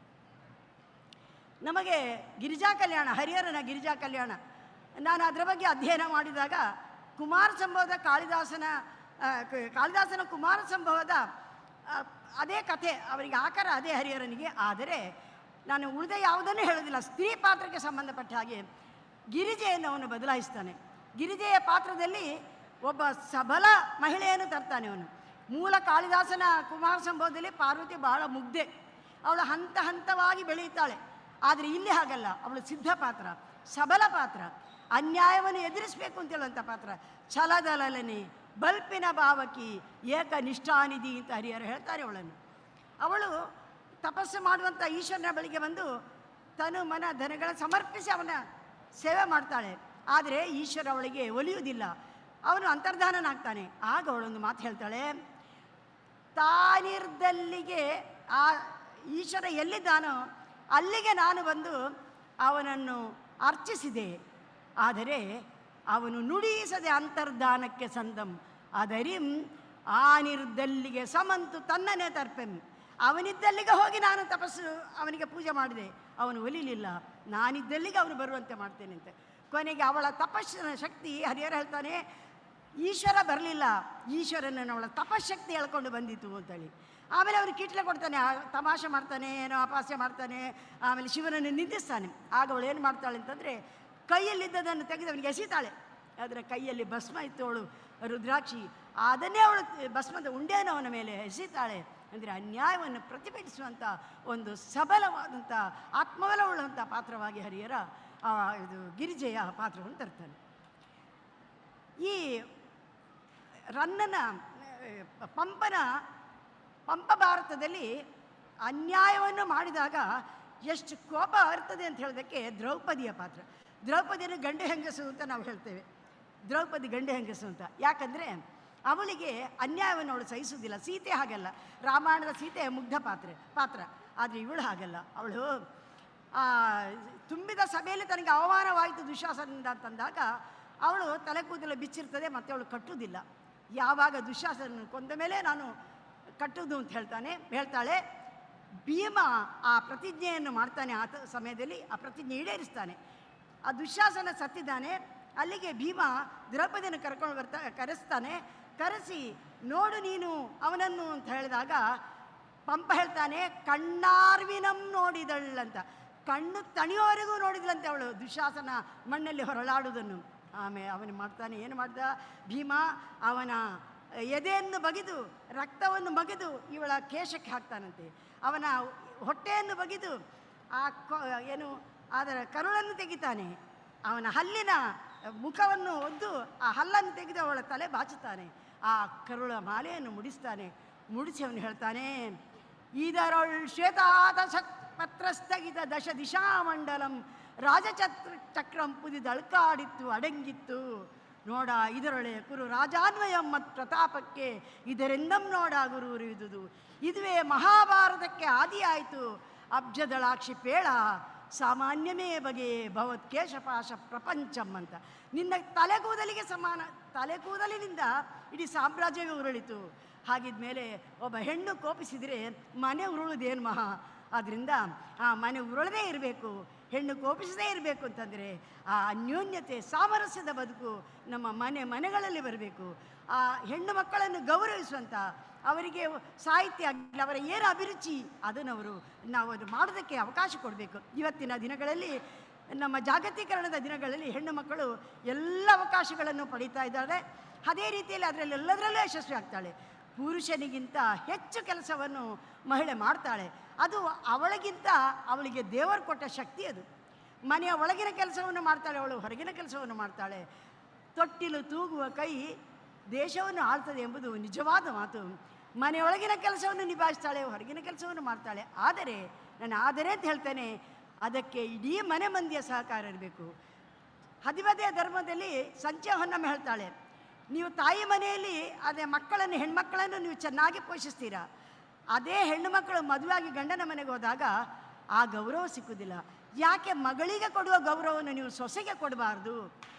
ನಮಗೆ ಗಿರಿಜಾ ಕಲ್ಯಾಣ ಹರಿಹರನ ಗಿರಿಜಾ ಕಲ್ಯಾಣ ನಾನು ಅದರ ಬಗ್ಗೆ ಅಧ್ಯಯನ ಮಾಡಿದಾಗ ಕುಮಾರ ಸಂಭವದ ಕಾಳಿದಾಸನ ಆ, ಕ- ಕಾಳಿದಾಸನ ಕುಮಾರ ಸಂಭವದ ಆ, ಅದೇ ಕಥೆ ಅವರಿಗೆ ಆಕಾರ ಅದೇ ಹರಿಹರನಿಗೆ ಆದರೆ ನಾನು ಉಳಿದ ಯಾವುದನ್ನು ಹೇಳೋದಿಲ್ಲ ಸ್ತ್ರೀ ಪಾತ್ರಕ್ಕೆ ಸಂಬಂಧಪಟ್ಟ ಹಾಗೆ ಗಿರಿಜೆಯನ್ನು ಅವನು ಬದಲಾಯಿಸ್ತಾನೆ ಗಿರಿಜೆಯ ಪಾತ್ರದಲ್ಲಿ ಒಬ್ಬ ಸಬಲ ಮಹಿಳೆಯನ್ನು ತರ್ತಾನೆ ಅವನು ಮೂಲ ಕಾಳಿದಾಸನ ಕುಮಾರ ಸಂಭವದಲ್ಲಿ ಪಾರ್ವತಿ ಬಹಳ ಮುಗ್ಧೆ ಅವಳು ಹಂತ ಹಂತವಾಗಿ ಬೆಳೆಯುತ್ತಾಳೆ ಆದರೆ ಇಲ್ಲಿ ಹಾಗಲ್ಲ ಅವಳು ಸಿದ್ಧ ಪಾತ್ರ ಸಬಲ ಪಾತ್ರ ಅನ್ಯಾಯವನ್ನು ಎದುರಿಸಬೇಕು ಅಂತ ಹೇಳುವಂಥ ಪಾತ್ರ ಛಲದಲನೆ ಬಲ್ಪಿನ ಭಾವಕಿ ಏಕ ನಿಷ್ಠಾನಿಧಿ ಅಂತ ಹರಿಹರ ಹೇಳ್ತಾರೆ ಅವಳನ್ನು ಅವಳು ತಪಸ್ಸು ಮಾಡುವಂಥ ಈಶ್ವರನ ಬಳಿಗೆ ಬಂದು ತನು ಮನ ಧನಗಳ ಸಮರ್ಪಿಸಿ ಅವನ ಸೇವೆ ಮಾಡ್ತಾಳೆ ಆದರೆ ಈಶ್ವರ ಅವಳಿಗೆ ಒಲಿಯುವುದಿಲ್ಲ ಅವನು ಅಂತರ್ಧಾನನಾಗ್ತಾನೆ ಆಗ ಅವಳೊಂದು ಮಾತು ಹೇಳ್ತಾಳೆ ತಾನಿರ್ದಲ್ಲಿಗೆ ಆ ಈಶ್ವರ ಎಲ್ಲಿದ್ದಾನೋ ಅಲ್ಲಿಗೆ ನಾನು ಬಂದು ಅವನನ್ನು ಅರ್ಚಿಸಿದೆ ಆದರೆ ಅವನು ನುಡಿಸದೆ ಅಂತರ್ಧಾನಕ್ಕೆ ಸಂದಂ ಅದರಿಂ ಆನಿರ್ದಲ್ಲಿಗೆ ಸಮಂತು ತನ್ನನೇ ತರ್ಪೆನ್ ಅವನಿದ್ದಲ್ಲಿಗೆ ಹೋಗಿ ನಾನು ತಪಸ್ಸು ಅವನಿಗೆ ಪೂಜೆ ಮಾಡಿದೆ ಅವನು ಒಲಿಲಿಲ್ಲ ನಾನಿದ್ದಲ್ಲಿಗೆ ಅವನು ಬರುವಂತೆ ಮಾಡ್ತೇನೆ ಅಂತ ಕೊನೆಗೆ ಅವಳ ತಪಸ್ಸಿನ ಶಕ್ತಿ ಹರಿಹರ ಹೇಳ್ತಾನೆ ಈಶ್ವರ ಬರಲಿಲ್ಲ ಈಶ್ವರನನ್ನು ಅವಳ ತಪಶಕ್ತಿ ಹೇಳ್ಕೊಂಡು ಬಂದಿತ್ತು ಅಂತೇಳಿ ಆಮೇಲೆ ಅವನು ಕಿಟ್ಲೆ ಕೊಡ್ತಾನೆ ಆ ತಮಾಷೆ ಮಾಡ್ತಾನೆ ಏನೋ ಅಪಹಾಸ್ಯ ಮಾಡ್ತಾನೆ ಆಮೇಲೆ ಶಿವನನ್ನು ನಿಂದಿಸ್ತಾನೆ ಆಗ ಅವಳು ಏನು ಮಾಡ್ತಾಳೆ ಅಂತಂದರೆ ಕೈಯಲ್ಲಿದ್ದದನ್ನು ತೆಗೆದು ಅವನಿಗೆ ಎಸಿತಾಳೆ ಅದರ ಕೈಯಲ್ಲಿ ಭಸ್ಮ ಇತ್ತು ಅವಳು ರುದ್ರಾಕ್ಷಿ ಅದನ್ನೇ ಅವಳು ಭಸ್ಮದ ಉಂಡೆಯನ್ನು ಅವನ ಮೇಲೆ ಎಸಿತಾಳೆ ಅಂದರೆ ಅನ್ಯಾಯವನ್ನು ಪ್ರತಿಭಟಿಸುವಂಥ ಒಂದು ಸಬಲವಾದಂಥ ಆತ್ಮಬಲವುಳ್ಳಂಥ ಪಾತ್ರವಾಗಿ ಹರಿಹರ ಆ ಇದು ಗಿರಿಜೆಯ ಪಾತ್ರವನ್ನು ತರ್ತಾನೆ ಈ ರನ್ನನ ಆ, ಪಂಪನ ಪಂಪ ಭಾರತದಲ್ಲಿ ಅನ್ಯಾಯವನ್ನು ಮಾಡಿದಾಗ ಎಷ್ಟು ಕೋಪ ಬರ್ತದೆ ಅಂತ ಹೇಳೋದಕ್ಕೆ ದ್ರೌಪದಿಯ ಪಾತ್ರ ದ್ರೌಪದಿಯನ್ನು ಗಂಡು ಹೆಂಗಸು ಅಂತ ನಾವು ಹೇಳ್ತೇವೆ ದ್ರೌಪದಿ ಗಂಡು ಹೆಂಗಸು ಅಂತ ಯಾಕಂದರೆ ಅವಳಿಗೆ ಅನ್ಯಾಯವನ್ನು ಅವಳು ಸಹಿಸುವುದಿಲ್ಲ ಸೀತೆ ಹಾಗಲ್ಲ ರಾಮಾಯಣದ ಸೀತೆ ಮುಗ್ಧ ಪಾತ್ರೆ ಪಾತ್ರ ಆದರೆ ಇವಳು ಹಾಗಲ್ಲ ಅವಳು ಆ, ತುಂಬಿದ ಸಭೆಯಲ್ಲಿ ತನಗೆ ಅವಮಾನವಾಯಿತು ದುಶ್ಯಾಸನದಿಂದ ಅಂತಂದಾಗ ಅವಳು ತಲೆ ಕೂದಲು ಬಿಚ್ಚಿರ್ತದೆ ಮತ್ತು ಅವಳು ಕಟ್ಟುವುದಿಲ್ಲ ಯಾವಾಗ ದುಶ್ಯಾಸನ ಕೊಂದ ಮೇಲೆ ನಾನು ಕಟ್ಟುವುದು ಅಂತ ಹೇಳ್ತಾನೆ ಹೇಳ್ತಾಳೆ ಭೀಮ ಆ ಪ್ರತಿಜ್ಞೆಯನ್ನು ಮಾಡ್ತಾನೆ ಆ ತ- ಸಮಯದಲ್ಲಿ ಆ ಪ್ರತಿಜ್ಞೆ ಈಡೇರಿಸ್ತಾನೆ ಆ ದುಶ್ಯಾಸನ ಸತ್ತಿದ್ದಾನೆ ಅಲ್ಲಿಗೆ ಭೀಮ ದ್ರೌಪದಿಯನ್ನು ಕರ್ಕೊಂಡು ಬರ್ತಾ ಕರೆಸ್ತಾನೆ ಕರೆಸಿ ನೋಡು ನೀನು ಅವನನ್ನು ಅಂತ ಹೇಳಿದಾಗ ಪಂಪ ಹೇಳ್ತಾನೆ ಕಣ್ಣಾರ್ವಿನಂ ನೋಡಿದಳಂತ ಕಣ್ಣು ತಣಿಯೋವರೆಗೂ ನೋಡಿದ್ಲಂತೆ ಅವಳು ದುಶಾಸನ ಮಣ್ಣಲ್ಲಿ ಹೊರಳಾಡುವುದನ್ನು ಆಮೇಲೆ ಅವನು ಮಾಡ್ತಾನೆ ಏನು ಮಾಡ್ದ ಭೀಮ ಅವನ ಎದೆಯನ್ನು ಬಗೆದು ರಕ್ತವನ್ನು ಬಗೆದು ಇವಳ ಕೇಶಕ್ಕೆ ಹಾಕ್ತಾನಂತೆ ಅವನ ಹೊಟ್ಟೆಯನ್ನು ಬಗೆದು ಆ ಕೊ- ಏನು ಅದರ ಕರುಳನ್ನು ತೆಗಿತಾನೆ ಅವನ ಹಲ್ಲಿನ ಮುಖವನ್ನು ಒದ್ದು ಆ ಹಲ್ಲನ್ನು ತೆಗೆದು ಅವಳ ತಲೆ ಬಾಚುತ್ತಾನೆ ಆ ಕರುಳ ಮಾಲೆಯನ್ನು ಮುಡಿಸ್ತಾನೆ ಮುಡಿಸಿ ಅವನು ಹೇಳ್ತಾನೆ ಇದರೊಳ್ ಶ್ವೇತಾದ ಪತ್ರಸ್ಥಗಿತ ದಶ ದಿಶಾಮಂಡಲಂ ರಾಜಚಕ್ರ ಚಕ್ರಂ ಪುದಿದಳ್ಕಾಡಿತ್ತು ಅಡಂಗಿತ್ತು ನೋಡ ಇದರೊಳೆ ಕುರು ರಾಜಾನ್ವಯಂ ಮತ್ ಪ್ರತಾಪಕ್ಕೆ ಇದರೆಂದಂ ನೋಡ ಗುರು ಇದುದು ಇದುವೇ ಮಹಾಭಾರತಕ್ಕೆ ಆದಿಯಾಯಿತು ಅಬ್ಜದಳಾಕ್ಷಿ ಪೇಳ ಸಾಮಾನ್ಯಮೇ ಬಗೆ ಭವತ್ ಕೇಶಪಾಶ ಪ್ರಪಂಚಂ ಅಂತ ನಿನ್ನ ತಲೆಗೂದಲಿಗೆ ಸಮಾನ ತಲೆಗೂದಲಿನಿಂದ ಇಡೀ ಸಾಮ್ರಾಜ್ಯವೇ ಉರುಳಿತು ಹಾಗಿದ್ಮೇಲೆ ಒಬ್ಬ ಹೆಣ್ಣು ಕೋಪಿಸಿದರೆ ಮನೆ ಉರುಳುವುದೇನು ಮಹಾ ಆದ್ದರಿಂದ ಆ ಮನೆ ಉರುಳದೇ ಇರಬೇಕು ಹೆಣ್ಣು ಕೋಪಿಸದೇ ಇರಬೇಕು ಅಂತಂದರೆ ಆ ಅನ್ಯೋನ್ಯತೆ ಸಾಮರಸ್ಯದ ಬದುಕು ನಮ್ಮ ಮನೆ ಮನೆಗಳಲ್ಲಿ ಬರಬೇಕು ಆ ಹೆಣ್ಣು ಮಕ್ಕಳನ್ನು ಗೌರವಿಸುವಂಥ ಅವರಿಗೆ ಸಾಹಿತ್ಯ ಆಗಲಿ ಅವರ ಏನು ಅಭಿರುಚಿ ಅದನ್ನು ಅವರು ನಾವು ಅದು ಮಾಡೋದಕ್ಕೆ ಅವಕಾಶ ಕೊಡಬೇಕು ಇವತ್ತಿನ ದಿನಗಳಲ್ಲಿ ನಮ್ಮ ಜಾಗತೀಕರಣದ ದಿನಗಳಲ್ಲಿ ಹೆಣ್ಣು ಮಕ್ಕಳು ಎಲ್ಲ ಅವಕಾಶಗಳನ್ನು ಪಡೀತಾ ಇದ್ದಾಳೆ ಅದೇ ರೀತಿಯಲ್ಲಿ ಅದರಲ್ಲಿ ಎಲ್ಲದರಲ್ಲೂ ಯಶಸ್ವಿ ಆಗ್ತಾಳೆ ಪುರುಷನಿಗಿಂತ ಹೆಚ್ಚು ಕೆಲಸವನ್ನು ಮಹಿಳೆ ಮಾಡ್ತಾಳೆ ಅದು ಅವಳಿಗಿಂತ ಅವಳಿಗೆ ದೇವರು ಕೊಟ್ಟ ಶಕ್ತಿ ಅದು ಮನೆಯ ಒಳಗಿನ ಕೆಲಸವನ್ನು ಮಾಡ್ತಾಳೆ ಅವಳು ಹೊರಗಿನ ಕೆಲಸವನ್ನು ಮಾಡ್ತಾಳೆ ತೊಟ್ಟಿಲು ತೂಗುವ ಕೈ ದೇಶವನ್ನು ಆಳ್ತದೆ ಎಂಬುದು ನಿಜವಾದ ಮಾತು ಮನೆಯೊಳಗಿನ ಕೆಲಸವನ್ನು ನಿಭಾಯಿಸ್ತಾಳೆ ಹೊರಗಿನ ಕೆಲಸವನ್ನು ಮಾಡ್ತಾಳೆ ಆದರೆ ನಾನು ಆದರೆ ಅಂತ ಹೇಳ್ತೇನೆ ಅದಕ್ಕೆ ಇಡೀ ಮನೆ ಮಂದಿಯ ಸಹಕಾರ ಇರಬೇಕು ಹದಿಬದೆಯ ಧರ್ಮದಲ್ಲಿ ಸಂಚಯ ಹೊನ್ನಮ್ಮ ಹೇಳ್ತಾಳೆ ನೀವು ತಾಯಿ ಮನೆಯಲ್ಲಿ ಅದೇ ಮಕ್ಕಳನ್ನು ಹೆಣ್ಮಕ್ಕಳನ್ನು ನೀವು ಚೆನ್ನಾಗಿ ಪೋಷಿಸ್ತೀರಾ ಅದೇ ಹೆಣ್ಣು ಮಕ್ಕಳು ಮದುವೆಯಾಗಿ ಗಂಡನ ಮನೆಗೆ ಹೋದಾಗ ಆ ಗೌರವ ಸಿಕ್ಕುವುದಿಲ್ಲ ಯಾಕೆ ಮಗಳಿಗೆ ಕೊಡುವ ಗೌರವವನ್ನು ನೀವು ಸೊಸೆಗೆ ಕೊಡಬಾರ್ದು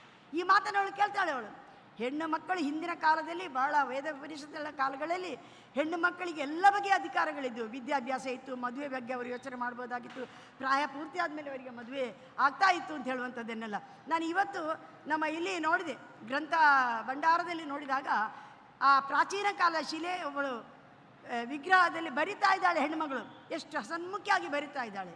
ಈ ಮಾತನ್ನು ಅವಳು ಕೇಳ್ತಾಳೆ ಅವಳು ಹೆಣ್ಣು ಮಕ್ಕಳು ಹಿಂದಿನ ಕಾಲದಲ್ಲಿ ಬಹಳ ವೇದ ಪರಿಷತ್ತೆಲ್ಲ ಕಾಲಗಳಲ್ಲಿ ಹೆಣ್ಣು ಮಕ್ಕಳಿಗೆ ಎಲ್ಲ ಬಗೆಯ ಅಧಿಕಾರಗಳಿದ್ದವು ವಿದ್ಯಾಭ್ಯಾಸ ಇತ್ತು ಮದುವೆ ಬಗ್ಗೆ ಅವರು ಯೋಚನೆ ಮಾಡ್ಬೋದಾಗಿತ್ತು ಪ್ರಾಯ ಪೂರ್ತಿ ಆದಮೇಲೆ ಅವರಿಗೆ ಮದುವೆ ಆಗ್ತಾ ಇತ್ತು ಅಂತ ಹೇಳುವಂಥದ್ದನ್ನೆಲ್ಲ ನಾನು ಇವತ್ತು ನಮ್ಮ ಇಲ್ಲಿ ನೋಡಿದೆ ಗ್ರಂಥ ಭಂಡಾರದಲ್ಲಿ ನೋಡಿದಾಗ ಆ ಪ್ರಾಚೀನ ಕಾಲ ಶಿಲೆ ಅವಳು ಆ, ವಿಗ್ರಹದಲ್ಲಿ ಬರಿತಾ ಇದ್ದಾಳೆ ಹೆಣ್ಣುಮಗಳು ಎಷ್ಟು ಹಸನ್ಮುಖಿಯಾಗಿ ಬರಿತಾ ಇದ್ದಾಳೆ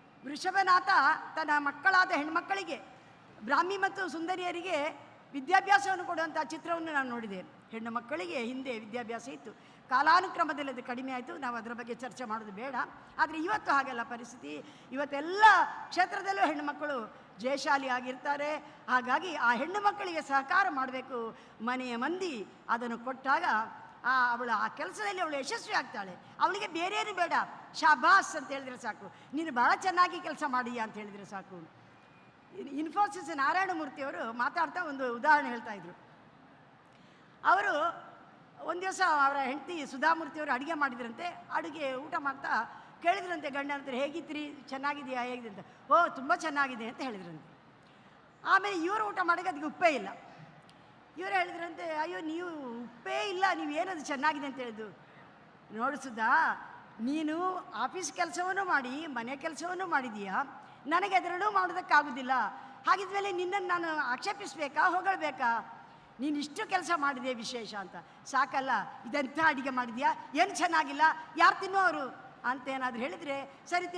ವೃಷಭನಾಥ ತನ್ನ ಮಕ್ಕಳಾದ ಹೆಣ್ಮಕ್ಕಳಿಗೆ ಬ್ರಾಹ್ಮಿ ಮತ್ತು ಸುಂದರಿಯರಿಗೆ ವಿದ್ಯಾಭ್ಯಾಸವನ್ನು ಕೊಡುವಂಥ ಚಿತ್ರವನ್ನು ನಾನು ನೋಡಿದೆ ಹೆಣ್ಣು ಮಕ್ಕಳಿಗೆ ಹಿಂದೆ ವಿದ್ಯಾಭ್ಯಾಸ ಇತ್ತು ಕಾಲಾನುಕ್ರಮದಲ್ಲಿ ಅದು ಕಡಿಮೆ ಆಯಿತು ನಾವು ಅದರ ಬಗ್ಗೆ ಚರ್ಚೆ ಮಾಡೋದು ಬೇಡ ಆದರೆ ಇವತ್ತು ಹಾಗೆಲ್ಲ ಪರಿಸ್ಥಿತಿ ಇವತ್ತೆಲ್ಲ ಕ್ಷೇತ್ರದಲ್ಲೂ ಹೆಣ್ಣುಮಕ್ಕಳು ಜಯಶಾಲಿ ಆಗಿರ್ತಾರೆ ಹಾಗಾಗಿ ಆ ಹೆಣ್ಣು ಮಕ್ಕಳಿಗೆ ಸಹಕಾರ ಮಾಡಬೇಕು ಮನೆಯ ಮಂದಿ ಅದನ್ನು ಕೊಟ್ಟಾಗ ಆ ಅವಳು ಆ ಕೆಲಸದಲ್ಲಿ ಅವಳು ಯಶಸ್ವಿ ಆಗ್ತಾಳೆ ಅವಳಿಗೆ ಬೇರೇನು ಬೇಡ ಶಾಬಾಸ್ ಅಂತ ಹೇಳಿದ್ರೆ ಸಾಕು ನೀನು ಭಾಳ ಚೆನ್ನಾಗಿ ಕೆಲಸ ಮಾಡೀಯ ಅಂತ ಹೇಳಿದರೆ ಸಾಕು ಇನ್- ಇನ್ಫೋಸಿಸ್ ನಾರಾಯಣಮೂರ್ತಿಯವರು ಮಾತಾಡ್ತಾ ಒಂದು ಉದಾಹರಣೆ ಹೇಳ್ತಾ ಇದ್ರು ಅವರು ಒಂದು ದಿವಸ ಅವರ ಹೆಂಡತಿ ಸುಧಾಮೂರ್ತಿಯವರು ಅಡುಗೆ ಮಾಡಿದ್ರಂತೆ ಅಡುಗೆ ಊಟ ಮಾಡ್ತಾ ಕೇಳಿದ್ರಂತೆ ಗಂಡ ಅಂತ ಹೇಗಿದ್ರಿ ಚೆನ್ನಾಗಿದೆಯಾ ಹೇಗಿದೆ ಅಂತ ಓ ತುಂಬ ಚೆನ್ನಾಗಿದೆ ಅಂತ ಹೇಳಿದ್ರಂತೆ ಆಮೇಲೆ ಇವರು ಊಟ ಮಾಡೋಕೆ ಅದಕ್ಕೆ ಉಪ್ಪೇ ಇಲ್ಲ ಇವರು ಹೇಳಿದ್ರಂತೆ ಅಯ್ಯೋ ನೀವು ಉಪ್ಪೇ ಇಲ್ಲ ನೀವು ಏನದು ಚೆನ್ನಾಗಿದೆ ಅಂತ ಹೇಳಿದ್ದು ನೋಡು ಸುಧಾ ನೀನು ಆಫೀಸ್ ಕೆಲಸವನ್ನು ಮಾಡಿ ಮನೆ ಕೆಲಸವನ್ನು ಮಾಡಿದೀಯಾ ನನಗೆ ಅದರಲ್ಲೂ ಮಾಡೋದಕ್ಕಾಗೋದಿಲ್ಲ ಹಾಗಿದ್ಮೇಲೆ ನಿನ್ನನ್ನು ನಾನು ಆಕ್ಷೇಪಿಸ್ಬೇಕಾ ಹೊಗಳ್ಬೇಕಾ ನೀನು ಇಷ್ಟು ಕೆಲಸ ಮಾಡಿದೆ ವಿಶೇಷ ಅಂತ ಸಾಕಲ್ಲ ಇದೆಂಥ ಅಡುಗೆ ಮಾಡಿದ್ಯಾ ಏನು ಚೆನ್ನಾಗಿಲ್ಲ ಯಾರು ತಿನ್ನೋರು ಅಂತ ಏನಾದರೂ ಹೇಳಿದರೆ ಸರಿ